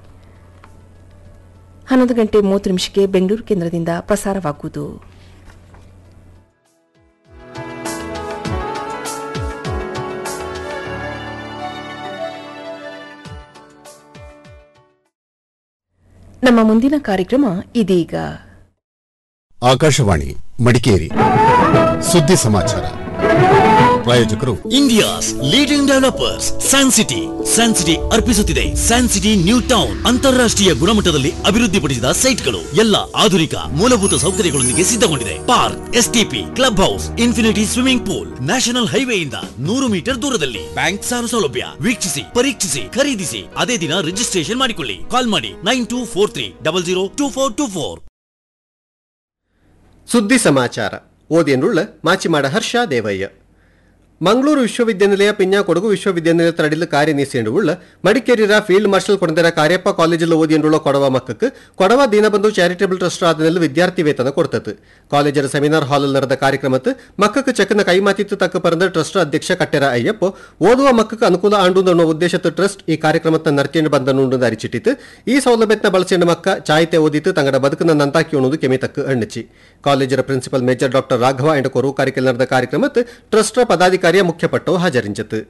ಹನ್ನೊಂದು ಗಂಟೆ ಮೂವತ್ತು ನಿಮಿಷಕ್ಕೆ ಬೆಂಗಳೂರು ಕೇಂದ್ರದಿಂದ ಪ್ರಸಾರವಾಗುವುದು ನಮ್ಮ ಮುಂದಿನ ಕಾರ್ಯಕ್ರಮ ಇದೀಗ ಆಕಾಶವಾಣಿ ಮಡಿಕೇರಿ ಸುದ್ದಿ ಸಮಾಚಾರ ಪ್ರಾಯೋಜಕರು India's leading developers San City San City ಅರ್ಪಿಸುತ್ತಿದೆ ಸ್ಯಾನ್ ಸಿಟಿ ನ್ಯೂ ಟೌನ್ ಅಂತಾರಾಷ್ಟ್ರೀಯ ಗುಣಮಟ್ಟದಲ್ಲಿ ಅಭಿವೃದ್ಧಿಪಡಿಸಿದ ಸೈಟ್ಗಳು ಎಲ್ಲ ಆಧುನಿಕ ಮೂಲಭೂತ ಸೌಕರ್ಯಗಳೊಂದಿಗೆ ಸಿದ್ಧಗೊಂಡಿದೆ park STP club house infinity swimming pool national ಹೈವೇಯಿಂದ ನೂರು ಮೀಟರ್ ದೂರದಲ್ಲಿ ಬ್ಯಾಂಕ್ ಸಾಲ ಸೌಲಭ್ಯ ವೀಕ್ಷಿಸಿ ಪರೀಕ್ಷಿಸಿ ಖರೀದಿಸಿ ಅದೇ ದಿನ ರಿಜಿಸ್ಟ್ರೇಷನ್ ಮಾಡಿಕೊಳ್ಳಿ ಕಾಲ್ ಮಾಡಿ nine two four three double zero two four two four ಸುದ್ದಿ ಸಮಾಚಾರ ಓದಿಯನ್ನುಳ್ಳ ಮಾಚಿಮಾಡ ಹರ್ಷ ದೇವಯ್ಯ ಮಂಗಳೂರು ವಿಶ್ವವಿದ್ಯಾನಿಲಯ ಪಿಂಜ ಕೊಡಗು ವಿಶ್ವವಿದ್ಯಾನಿಲಯ ತರಡಿಲು ಕಾರ್ಯ ನೀಸೇಂಡುಳ್ಳ ಮಡಿಕೇರಿಯ ಫೀಲ್ಡ್ ಮಾರ್ಷಲ್ ಕೊಡಂದರ ಕಾರ್ಯಪ್ಪ ಕಾಲೇಜಿಲ್ ಓದಿಯನ್ನುಳ್ಳ ಕೊಡವ ಮಕ್ಕಕ್ಕೆ ಕೊಡವ ದೀನಬಂಧು ಚಾರಿಟೇಬಲ್ ಟ್ರಸ್ಟ್ ಆದನೆಲ್ಲ ವಿದ್ಯಾರ್ಥಿ ವೇತನ ಕೊಡ್ತತ್ತು ಕಾಲೇಜರ ಸೆಮಿನಾರ್ ಹಾಲ್ ನಡೆದ ಕಾರ್ಯಕ್ರಮತ್ತು ಮಕ್ಕಕ್ಕೆ ಚೆಕ್ನ ಕೈಮಾತಿತ್ತು ತಕ್ಕ ಪರಂದ ಟ್ರಸ್ಟ್ ಅಧ್ಯಕ್ಷ ಕಟ್ಟೆರ ಅಯ್ಯಪ್ಪ ಓದುವ ಮಕ್ಕಕ್ಕೆ ಅನುಕೂಲ ಆಂಡು ಅನ್ನೋ ಉದ್ದೇಶದ ಟ್ರಸ್ಟ್ ಈ ಕಾರ್ಯಕ್ರಮத்தை ನರ್ತಿಯನ್ನು ಬಂದನುಂಡು ಅರಿಚಿಟ್ಟಿತ್ತು ಈ ಸೌಲಭ್ಯತ್ನ ಬಳಸಿದ ಮಕ್ಕ ಚಾಯ್ತೆ ಓದಿತ್ತು ತಂಗಡ ಬದುಕನ್ನ ನಂತಾಕಿ ಅನ್ನೋದು ಕೆಮಿತಕ್ಕೆ ಅಣ್ಣಚಿ ಕಾಲೇಜರ ಪ್ರಿನ್ಸಿಪಲ್ ಮೇಜರ್ ಡಾಕ್ಟರ್ ರಾಘವ ಎಂಡ ಕೊರು ಕಾರ್ಯಕ್ರಮ ನಡೆದ ಕಾರ್ಯಕ್ರಮತ್ತು ಟ್ರಸ್ಟ್ ಪದಾಧಿಕಾರಿಯ ಮುಖ್ಯಪಟ್ಟು ಹಾಜರಿಂಚತ್ತು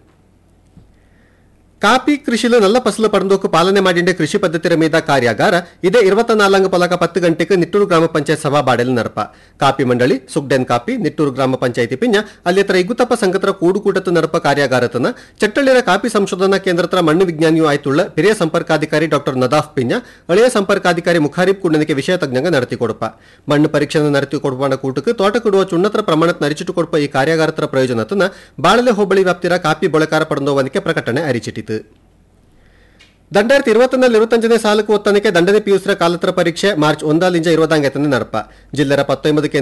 ಕಾಪಿ ಕೃಷಿಲು ನಲ್ಲ ಫಸಲು ಪಡೆದೋಕು ಪಾಲನೆ ಮಾಡಿಂಡೆ ಕೃಷಿ ಪದ್ಧತಿರ ಮೀದ ಕಾರ್ಯಾಗಾರ ಇದೇ ಇರುವತ್ತ ನಾಲ್ಕು ಪಲಕ ಪತ್ತು ಗಂಟೆಗೆ ನಿಟ್ಟೂರು ಗ್ರಾಮ ಪಂಚಾಯತ್ ಸಭಾ ಬಾಡೆಲ್ ನರಪ ಕಾಪಿ ಮಂಡಳಿ ಸುಗ್ಡೆನ್ ಕಾಪಿ ನಿಟ್ಟೂರು ಗ್ರಾಮ ಪಂಚಾಯತಿ ಪಿಂಜ ಅಲ್ಲಿ ಹತ್ರ ಇಗುತ್ತಪ್ಪ ಸಂಘತರ ಕೂಡುಕೂಟತ್ತು ನರಪ ಕಾರ್ಯಾಗಾರತನ ಚಟ್ಟಳ್ಳಿರ ಕಾಪಿ ಸಂಶೋಧನಾ ಕೇಂದ್ರತ್ರ ಮಣ್ಣು ವಿಜ್ಞಾನಿಯೂ ಆಯ್ತುಳ್ಳ ಹಿರಿಯ ಸಂಪರ್ಕಾಧಿಕಾರಿ ಡಾಕ್ಟರ್ ನದಾಫ್ ಪಿಂಜ ಹಳೆಯ ಸಂಪರ್ಕಾಧಿಕಾರಿ ಮುಖಾರಿಬ್ ಕುಂಡನಿಗೆ ವಿಷಯ ತಜ್ಞಂಗ ನಡೆತಿ ಕೊಡಪ ಮಣ್ಣು ಪರೀಕ್ಷೆ ನಡೆತಿ ಕೊಡುವ ಕೂಟಕ್ಕೆ ತೋಟ ಕೊಡುವ ಚುಣ್ಣತ್ರ ಪ್ರಮಾಣದ ನರಿಚಿಟ್ಟು ಕೊಡುವ ಈ ಕಾರ್ಯಾಗಾರತರ ಪ್ರಯೋಜನತನ ಬಾಳಲೆ ಹೋಬಳಿ ವ್ಯಾಪ್ತಿರ ಕಾಪಿ ಬಳಕಾರ ಪಡೆದೋವನಿಕೆ ಪ್ರಕಟಣೆ ಅರಿಚಿಟ್ಟಿತು രണ്ടായിരത്തി ഇരുപത്തൊന്നിൽ ഇരുപത്തഞ്ചിനെ സാലക്ക് ഒത്തനയ്ക്ക് ദണ്ഡന പിയൂസിര കാലത്ര പരീക്ഷ മാർച്ച് ഒന്നാലിഞ്ച ഇരുപതാം നടപ്പ ജില്ലര പത്തൊമ്പത്